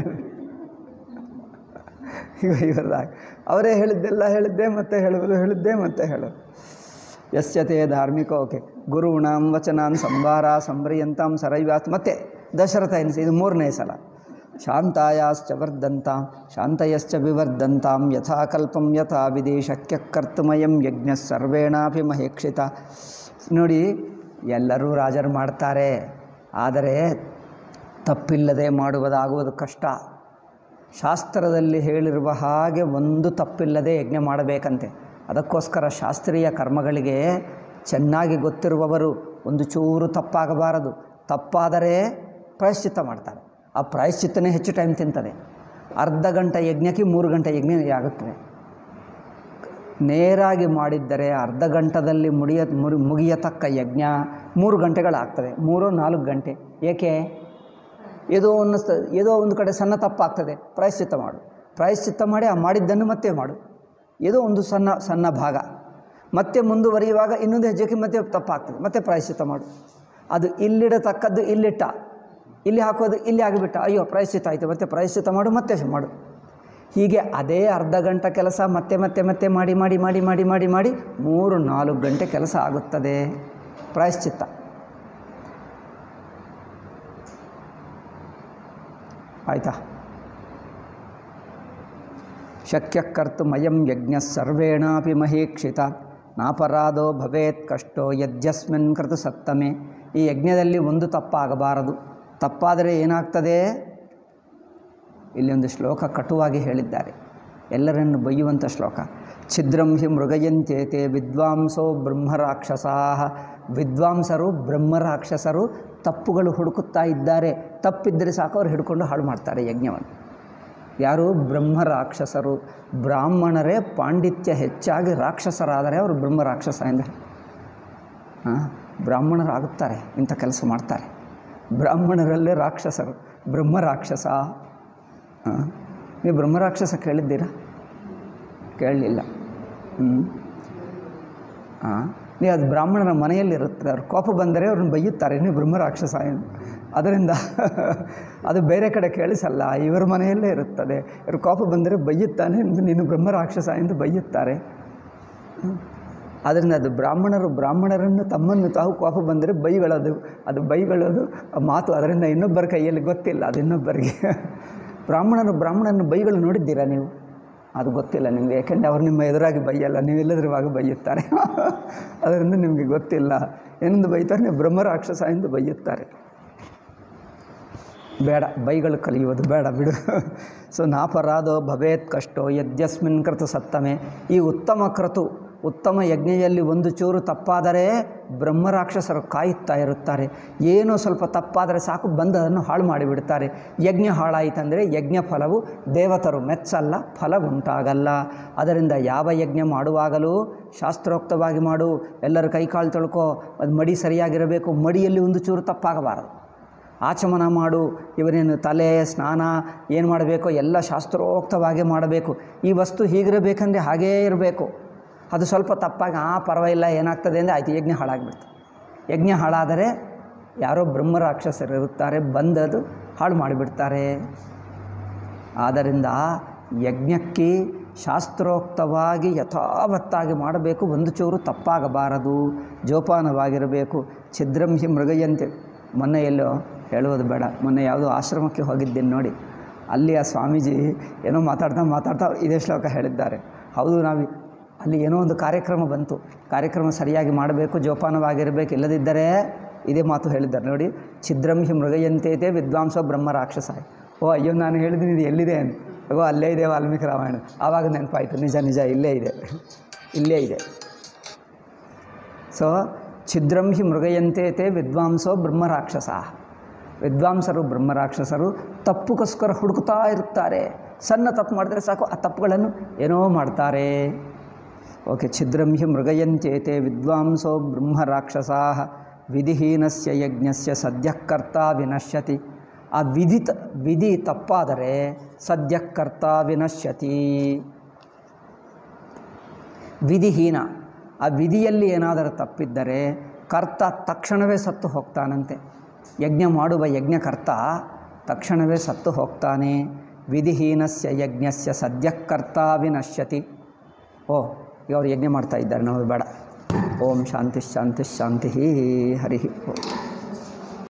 ಈಗ ಇವರದಾಗ ಅವರೇ ಹೇಳಿದ್ದೆಲ್ಲ ಹೇಳಿದ್ದೆ ಮತ್ತೆ ಹೇಳುವುದು ಹೇಳಿದ್ದೆ ಮತ್ತೆ ಹೇಳೋದು ಯಸ್ಯತೆ ಧಾರ್ಮಿಕ ಓಕೆ ಗುರುಣಾಂ ವಚನಾನ್ ಸಂಭಾರ ಸಂಭ್ರಿಯಂತಾಂ ಸರೈವಾತ್ ಮತ್ತೆ ದಶರಥ ಎನಿಸಿ ಇದು ಮೂರನೇ ಸಲ ಶಾಂತಾಯಾಶ್ಚ ವರ್ಧಂತಾಂ ಶಾಂತಯಶ್ಚ ವಿವರ್ಧಂತಾಂ ಯಥಾ ಕಲ್ಪಂ ಯಥಾ ವಿಧಿ ಶಕ್ಯ ಕರ್ತಮಯಂ ಯಜ್ಞ ಸರ್ವೇಣಾಪಿ ಮಹೇಕ್ಷಿತ ನೋಡಿ ಎಲ್ಲರೂ ರಾಜರು ಮಾಡ್ತಾರೆ ಆದರೆ ತಪ್ಪಿಲ್ಲದೆ ಮಾಡುವುದಾಗುವುದು ಕಷ್ಟ ಶಾಸ್ತ್ರದಲ್ಲಿ ಹೇಳಿರುವ ಹಾಗೆ ಒಂದು ತಪ್ಪಿಲ್ಲದೆ ಯಜ್ಞ ಮಾಡಬೇಕಂತೆ ಅದಕ್ಕೋಸ್ಕರ ಶಾಸ್ತ್ರೀಯ ಕರ್ಮಗಳಿಗೆ ಚೆನ್ನಾಗಿ ಗೊತ್ತಿರುವವರು ಒಂದು ಚೂರು ತಪ್ಪಾಗಬಾರದು ತಪ್ಪಾದರೆ ಪ್ರಾಯಶ್ಚಿತ್ತ ಮಾಡ್ತಾರೆ ಆ ಪ್ರಾಯಶ್ಚಿತ್ತನೇ ಹೆಚ್ಚು ಟೈಮ್ ತಿಂತದೆ ಅರ್ಧ ಗಂಟೆ ಯಜ್ಞಕ್ಕೆ ಮೂರು ಗಂಟೆ ಯಜ್ಞ ಆಗುತ್ತದೆ ನೇರಾಗಿ ಮಾಡಿದ್ದರೆ ಅರ್ಧ ಗಂಟದಲ್ಲಿ ಮುಡಿಯ ಮುರಿ ಮುಗಿಯತಕ್ಕ ಯಜ್ಞ ಮೂರು ಗಂಟೆಗಳಾಗ್ತದೆ ಮೂರು ನಾಲ್ಕು ಗಂಟೆ ಏಕೆ ಏನೋ ಒಂದು ಸ ಏನೋ ಒಂದು ಕಡೆ ಸಣ್ಣ ತಪ್ಪಾಗ್ತದೆ ಪ್ರಾಯಶ್ಚಿತ್ತ ಮಾಡು ಪ್ರಾಯಶ್ಚಿತ್ತ ಮಾಡಿ ಆ ಮಾಡಿದ್ದನ್ನು ಮತ್ತೆ ಮಾಡು ಏನೋ ಒಂದು ಸಣ್ಣ ಸಣ್ಣ ಭಾಗ ಮತ್ತೆ ಮುಂದುವರಿಯುವಾಗ ಇನ್ನೊಂದು ಹೆಜ್ಜೆಗೆ ಮತ್ತೆ ತಪ್ಪಾಗ್ತದೆ ಮತ್ತೆ ಪ್ರಾಯಶ್ಚಿತ್ತ ಮಾಡು ಅದು ಇಲ್ಲಿಡತಕ್ಕದ್ದು ಇಲ್ಲಿಟ್ಟ ಇಲ್ಲಿ ಹಾಕೋದು ಇಲ್ಲಿ ಆಗಿಬಿಟ್ಟ ಅಯ್ಯೋ ಪ್ರಾಯಶ್ಚಿತ್ತ ಆಯಿತು ಮತ್ತೆ ಪ್ರಾಯಶ್ಚಿತ್ತ ಮಾಡು ಮತ್ತೆ ಮಾಡು ಹೀಗೆ ಅದೇ ಅರ್ಧ ಗಂಟೆ ಕೆಲಸ ಮತ್ತೆ ಮತ್ತೆ ಮತ್ತೆ ಮಾಡಿ ಮಾಡಿ ಮಾಡಿ ಮಾಡಿ ಮಾಡಿ ಮಾಡಿ ಮೂರು ನಾಲ್ಕು ಗಂಟೆ ಕೆಲಸ ಆಗುತ್ತದೆ ಪ್ರಾಯಶ್ಚಿತ್ತ ಆಯಿತಾ ಶಕ್ಯ ಕರ್ತುಮಯಂ ಯಜ್ಞ ಸರ್ವೇಣಾಪಿ ಮಹೀಕ್ಷಿತ ನಾಪರಾಧೋ ಭವೇತ್ ಕಷ್ಟೋ ಯದ್ಯಸ್ಮಿನ್ ಕೃತ ಸತ್ತಮೆ ಈ ಯಜ್ಞದಲ್ಲಿ ಒಂದು ತಪ್ಪಾಗಬಾರದು ತಪ್ಪಾದರೆ ಏನಾಗ್ತದೆ ಇಲ್ಲಿ ಒಂದು ಶ್ಲೋಕ ಕಟುವಾಗಿ ಹೇಳಿದ್ದಾರೆ ಎಲ್ಲರನ್ನು ಬೈಯುವಂಥ ಶ್ಲೋಕ ಛಿದ್ರಂ ಹಿ ಮೃಗಯಂತೇತೆ ವಿದ್ವಾಂಸೋ ಬ್ರಹ್ಮರಾಕ್ಷಸಾ ವಿದ್ವಾಂಸರು ಬ್ರಹ್ಮರಾಕ್ಷಸರು ತಪ್ಪುಗಳು ಹುಡುಕುತ್ತಾ ಇದ್ದಾರೆ ತಪ್ಪಿದ್ದರೆ ಸಾಕು ಅವ್ರು ಹಿಡ್ಕೊಂಡು ಹಾಳು ಮಾಡ್ತಾರೆ ಯಜ್ಞವನ್ನು ಯಾರು ಬ್ರಹ್ಮ ರಾಕ್ಷಸರು ಬ್ರಾಹ್ಮಣರೇ ಪಾಂಡಿತ್ಯ ಹೆಚ್ಚಾಗಿ ರಾಕ್ಷಸರಾದರೆ ಅವರು ಬ್ರಹ್ಮ ರಾಕ್ಷಸ ಎಂದರೆ ಹಾಂ ಬ್ರಾಹ್ಮಣರಾಗುತ್ತಾರೆ ಇಂಥ ಕೆಲಸ ಮಾಡ್ತಾರೆ ಬ್ರಾಹ್ಮಣರಲ್ಲೇ ರಾಕ್ಷಸರು ಬ್ರಹ್ಮ ರಾಕ್ಷಸ ಹಾಂ ನೀವು ಬ್ರಹ್ಮ ರಾಕ್ಷಸ ಕೇಳಿದ್ದೀರಾ ಕೇಳಲಿಲ್ಲ ಹ್ಞೂ ಹಾಂ ನೀವು ಅದು ಬ್ರಾಹ್ಮಣರ ಮನೆಯಲ್ಲಿರುತ್ತೆ ಅವ್ರ ಕೋಪ ಬಂದರೆ ಅವ್ರನ್ನ ಬೈಯುತ್ತಾರೆ ನೀವು ಬ್ರಹ್ಮ ರಾಕ್ಷಸ ಎಂದು ಅದರಿಂದ ಅದು ಬೇರೆ ಕಡೆ ಕೇಳಿಸಲ್ಲ ಇವರ ಮನೆಯಲ್ಲೇ ಇರುತ್ತದೆ ಇವ್ರ ಕೋಪ ಬಂದರೆ ಬೈಯುತ್ತಾನೆ ಎಂದು ನೀನು ಬ್ರಹ್ಮ ರಾಕ್ಷಸ ಎಂದು ಬೈಯುತ್ತಾರೆ ಹ್ಮ್. ಆದ್ದರಿಂದ ಅದು ಬ್ರಾಹ್ಮಣರು ಬ್ರಾಹ್ಮಣರನ್ನು ತಮ್ಮನ್ನು ತಾವು ಕೋಪ ಬಂದರೆ ಬೈಗಳದು ಅದು ಬೈಗಳದು ಆ ಮಾತು ಅದರಿಂದ ಇನ್ನೊಬ್ಬರ ಕೈಯಲ್ಲಿ ಗೊತ್ತಿಲ್ಲ ಅದು ಇನ್ನೊಬ್ಬರಿಗೆ ಬ್ರಾಹ್ಮಣರು ಬ್ರಾಹ್ಮಣನ ಬೈಗಳು ನೋಡಿದ್ದೀರಾ ನೀವು ಅದು ಗೊತ್ತಿಲ್ಲ ನಿಮಗೆ ಯಾಕೆಂದರೆ ಅವ್ರು ನಿಮ್ಮ ಎದುರಾಗಿ ಬೈಯಲ್ಲ ನೀವು ಎಲ್ಲದರವಾಗ ಬೈಯುತ್ತಾರೆ ಅದರಿಂದ ನಿಮಗೆ ಗೊತ್ತಿಲ್ಲ ಏನೆಂದು ಬೈತಾರೆ ನೀವು ಬ್ರಹ್ಮ ರಾಕ್ಷಸ ಎಂದು ಬೈಯುತ್ತಾರೆ ಬೇಡ ಬೈಗಳು ಕಲಿಯುವುದು ಬೇಡ ಬಿಡು ಸೊ ನಾಪರಾಧೋ ಭವೇತ್ ಕಷ್ಟೋ ಯದ್ಯಸ್ಮಿನ್ ಕೃತು ಸತ್ತಮೆ ಈ ಉತ್ತಮ ಕ್ರತು ಉತ್ತಮ ಯಜ್ಞೆಯಲ್ಲಿ ಒಂದು ಚೂರು ತಪ್ಪಾದರೆ ಬ್ರಹ್ಮರಾಕ್ಷಸರು ಕಾಯುತ್ತಾ ಇರುತ್ತಾರೆ ಏನೋ ಸ್ವಲ್ಪ ತಪ್ಪಾದರೆ ಸಾಕು ಬಂದು ಅದನ್ನು ಹಾಳು ಮಾಡಿಬಿಡ್ತಾರೆ ಯಜ್ಞ ಹಾಳಾಯಿತಂದರೆ ಯಜ್ಞ ಫಲವು ದೇವತರು ಮೆಚ್ಚಲ್ಲ ಫಲ ಉಂಟಾಗಲ್ಲ ಅದರಿಂದ ಯಾವ ಯಜ್ಞ ಮಾಡುವಾಗಲೂ ಶಾಸ್ತ್ರೋಕ್ತವಾಗಿ ಮಾಡು ಎಲ್ಲರ ಕೈಕಾಲು ತೊಳ್ಕೊ ಅದು ಮಡಿ ಸರಿಯಾಗಿರಬೇಕು ಮಡಿಯಲ್ಲಿ ಒಂದು ಚೂರು ತಪ್ಪಾಗಬಾರದು ಆಚಮನ ಮಾಡು ಇವರೇನು ತಲೆ ಸ್ನಾನ ಏನು ಮಾಡಬೇಕೋ ಎಲ್ಲ ಶಾಸ್ತ್ರೋಕ್ತವಾಗಿ ಮಾಡಬೇಕು ಈ ವಸ್ತು ಹೀಗಿರಬೇಕಂದ್ರೆ ಹಾಗೇ ಇರಬೇಕು ಅದು ಸ್ವಲ್ಪ ತಪ್ಪಾಗಿ ಆ ಪರವಾಗಿಲ್ಲ ಏನಾಗ್ತದೆ ಅಂದರೆ ಆಯ್ತು ಯಜ್ಞ ಹಾಳಾಗಿಬಿಡ್ತು ಯಜ್ಞ ಹಾಳಾದರೆ ಯಾರೋ ಬ್ರಹ್ಮ ರಾಕ್ಷಸರು ಇರುತ್ತಾರೆ ಬಂದದು ಹಾಳು ಮಾಡಿಬಿಡ್ತಾರೆ ಆದ್ದರಿಂದ ಯಜ್ಞಕ್ಕೆ ಶಾಸ್ತ್ರೋಕ್ತವಾಗಿ ಯಥಾವತ್ತಾಗಿ ಮಾಡಬೇಕು ಒಂದು ಚೂರು ತಪ್ಪಾಗಬಾರದು ಜೋಪಾನವಾಗಿರಬೇಕು ಛಿದ್ರಂ ಹಿ ಮೃಗಯಂತೆ ಮೊನ್ನೆ ಎಲ್ಲೋ ಹೇಳುವುದು ಬೇಡ ಮೊನ್ನೆ ಯಾವುದೋ ಆಶ್ರಮಕ್ಕೆ ಹೋಗಿದ್ದೀನಿ ನೋಡಿ ಅಲ್ಲಿ ಆ ಸ್ವಾಮೀಜಿ ಏನೋ ಮಾತಾಡ್ತಾ ಮಾತಾಡ್ತಾ ಇದೇ ಶ್ಲೋಕ ಹೇಳಿದ್ದಾರೆ ಹೌದು ನಾವು ಅಲ್ಲಿ ಏನೋ ಒಂದು ಕಾರ್ಯಕ್ರಮ ಬಂತು ಕಾರ್ಯಕ್ರಮ ಸರಿಯಾಗಿ ಮಾಡಬೇಕು ಜೋಪಾನವಾಗಿರಬೇಕು ಇಲ್ಲದಿದ್ದರೆ ಇದೇ ಮಾತು ಹೇಳಿದ್ದಾರೆ ನೋಡಿ ಛಿದ್ರಂ ಹಿ ಮೃಗಯಂತೇತೆ ವಿದ್ವಾಂಸ ಬ್ರಹ್ಮ ರಾಕ್ಷಸ ಓ ಅಯ್ಯೋ ನಾನು ಹೇಳಿದ್ದೀನಿ ಇದು ಎಲ್ಲಿದೆ ಅಂತ ಅಗೋ ಅಲ್ಲೇ ಇದೆ ವಾಲ್ಮೀಕಿ ರಾಮಾಯಣ ಆವಾಗ ನೆನಪಾಯಿತು ನಿಜ ನಿಜ ಇಲ್ಲೇ ಇದೆ ಇಲ್ಲೇ ಇದೆ ಸೊ ಛಿದ್ರಂ ಹಿ ಮೃಗಯಂತೇತೆ ವಿದ್ವಾಂಸೋ ಬ್ರಹ್ಮ ರಾಕ್ಷಸ ವಿದ್ವಾಂಸರು ಬ್ರಹ್ಮ ರಾಕ್ಷಸರು ತಪ್ಪುಗೋಸ್ಕರ ಹುಡುಕ್ತಾ ಇರುತ್ತಾರೆ ಸಣ್ಣ ತಪ್ಪು ಮಾಡಿದ್ರೆ ಸಾಕು ಆ ತಪ್ಪುಗಳನ್ನು ಏನೋ ಮಾಡ್ತಾರೆ ಓಕೆ ಛಿದ್ರಂ ಹಿ ಮೃಗಯಂತೇತೆ ವಿದ್ವಾಂಸೋ ಬ್ರಹ್ಮ ರಾಕ್ಷಸಾ ವಿಧಿಹೀನಸ್ಯ ಯಜ್ಞಸ್ಯ ಸದ್ಯಕರ್ತ ವಿನಶ್ಯತಿ ಆ ವಿಧಿ ತ ವಿಧಿ ತಪ್ಪಾದರೆ ಸದ್ಯಕರ್ತ ವಿನಶ್ಯತಿ ವಿಧಿಹೀನ ಆ ವಿಧಿಯಲ್ಲಿ ಏನಾದರೂ ತಪ್ಪಿದ್ದರೆ ಕರ್ತ ತಕ್ಷಣವೇ ಸತ್ತು ಹೋಗ್ತಾನಂತೆ ಯಜ್ಞ ಮಾಡುವ ಯಜ್ಞಕರ್ತ ತಕ್ಷಣವೇ ಸತ್ತು ಹೋಗ್ತಾನೆ ವಿಧಿಹೀನಸ್ಯ ಯಜ್ಞಸ್ಯ ಸದ್ಯಕರ್ತ ವಿನಶ್ಯತಿ ಓ ಈಗ ಅವ್ರು ಯಜ್ಞ ಮಾಡ್ತಾ ಇದ್ದಾರೆ ನಾವು ಬೇಡ ಓಂ ಶಾಂತಿ ಶಾಂತಿ ಶಾಂತಿ ಹರಿ ಓಂ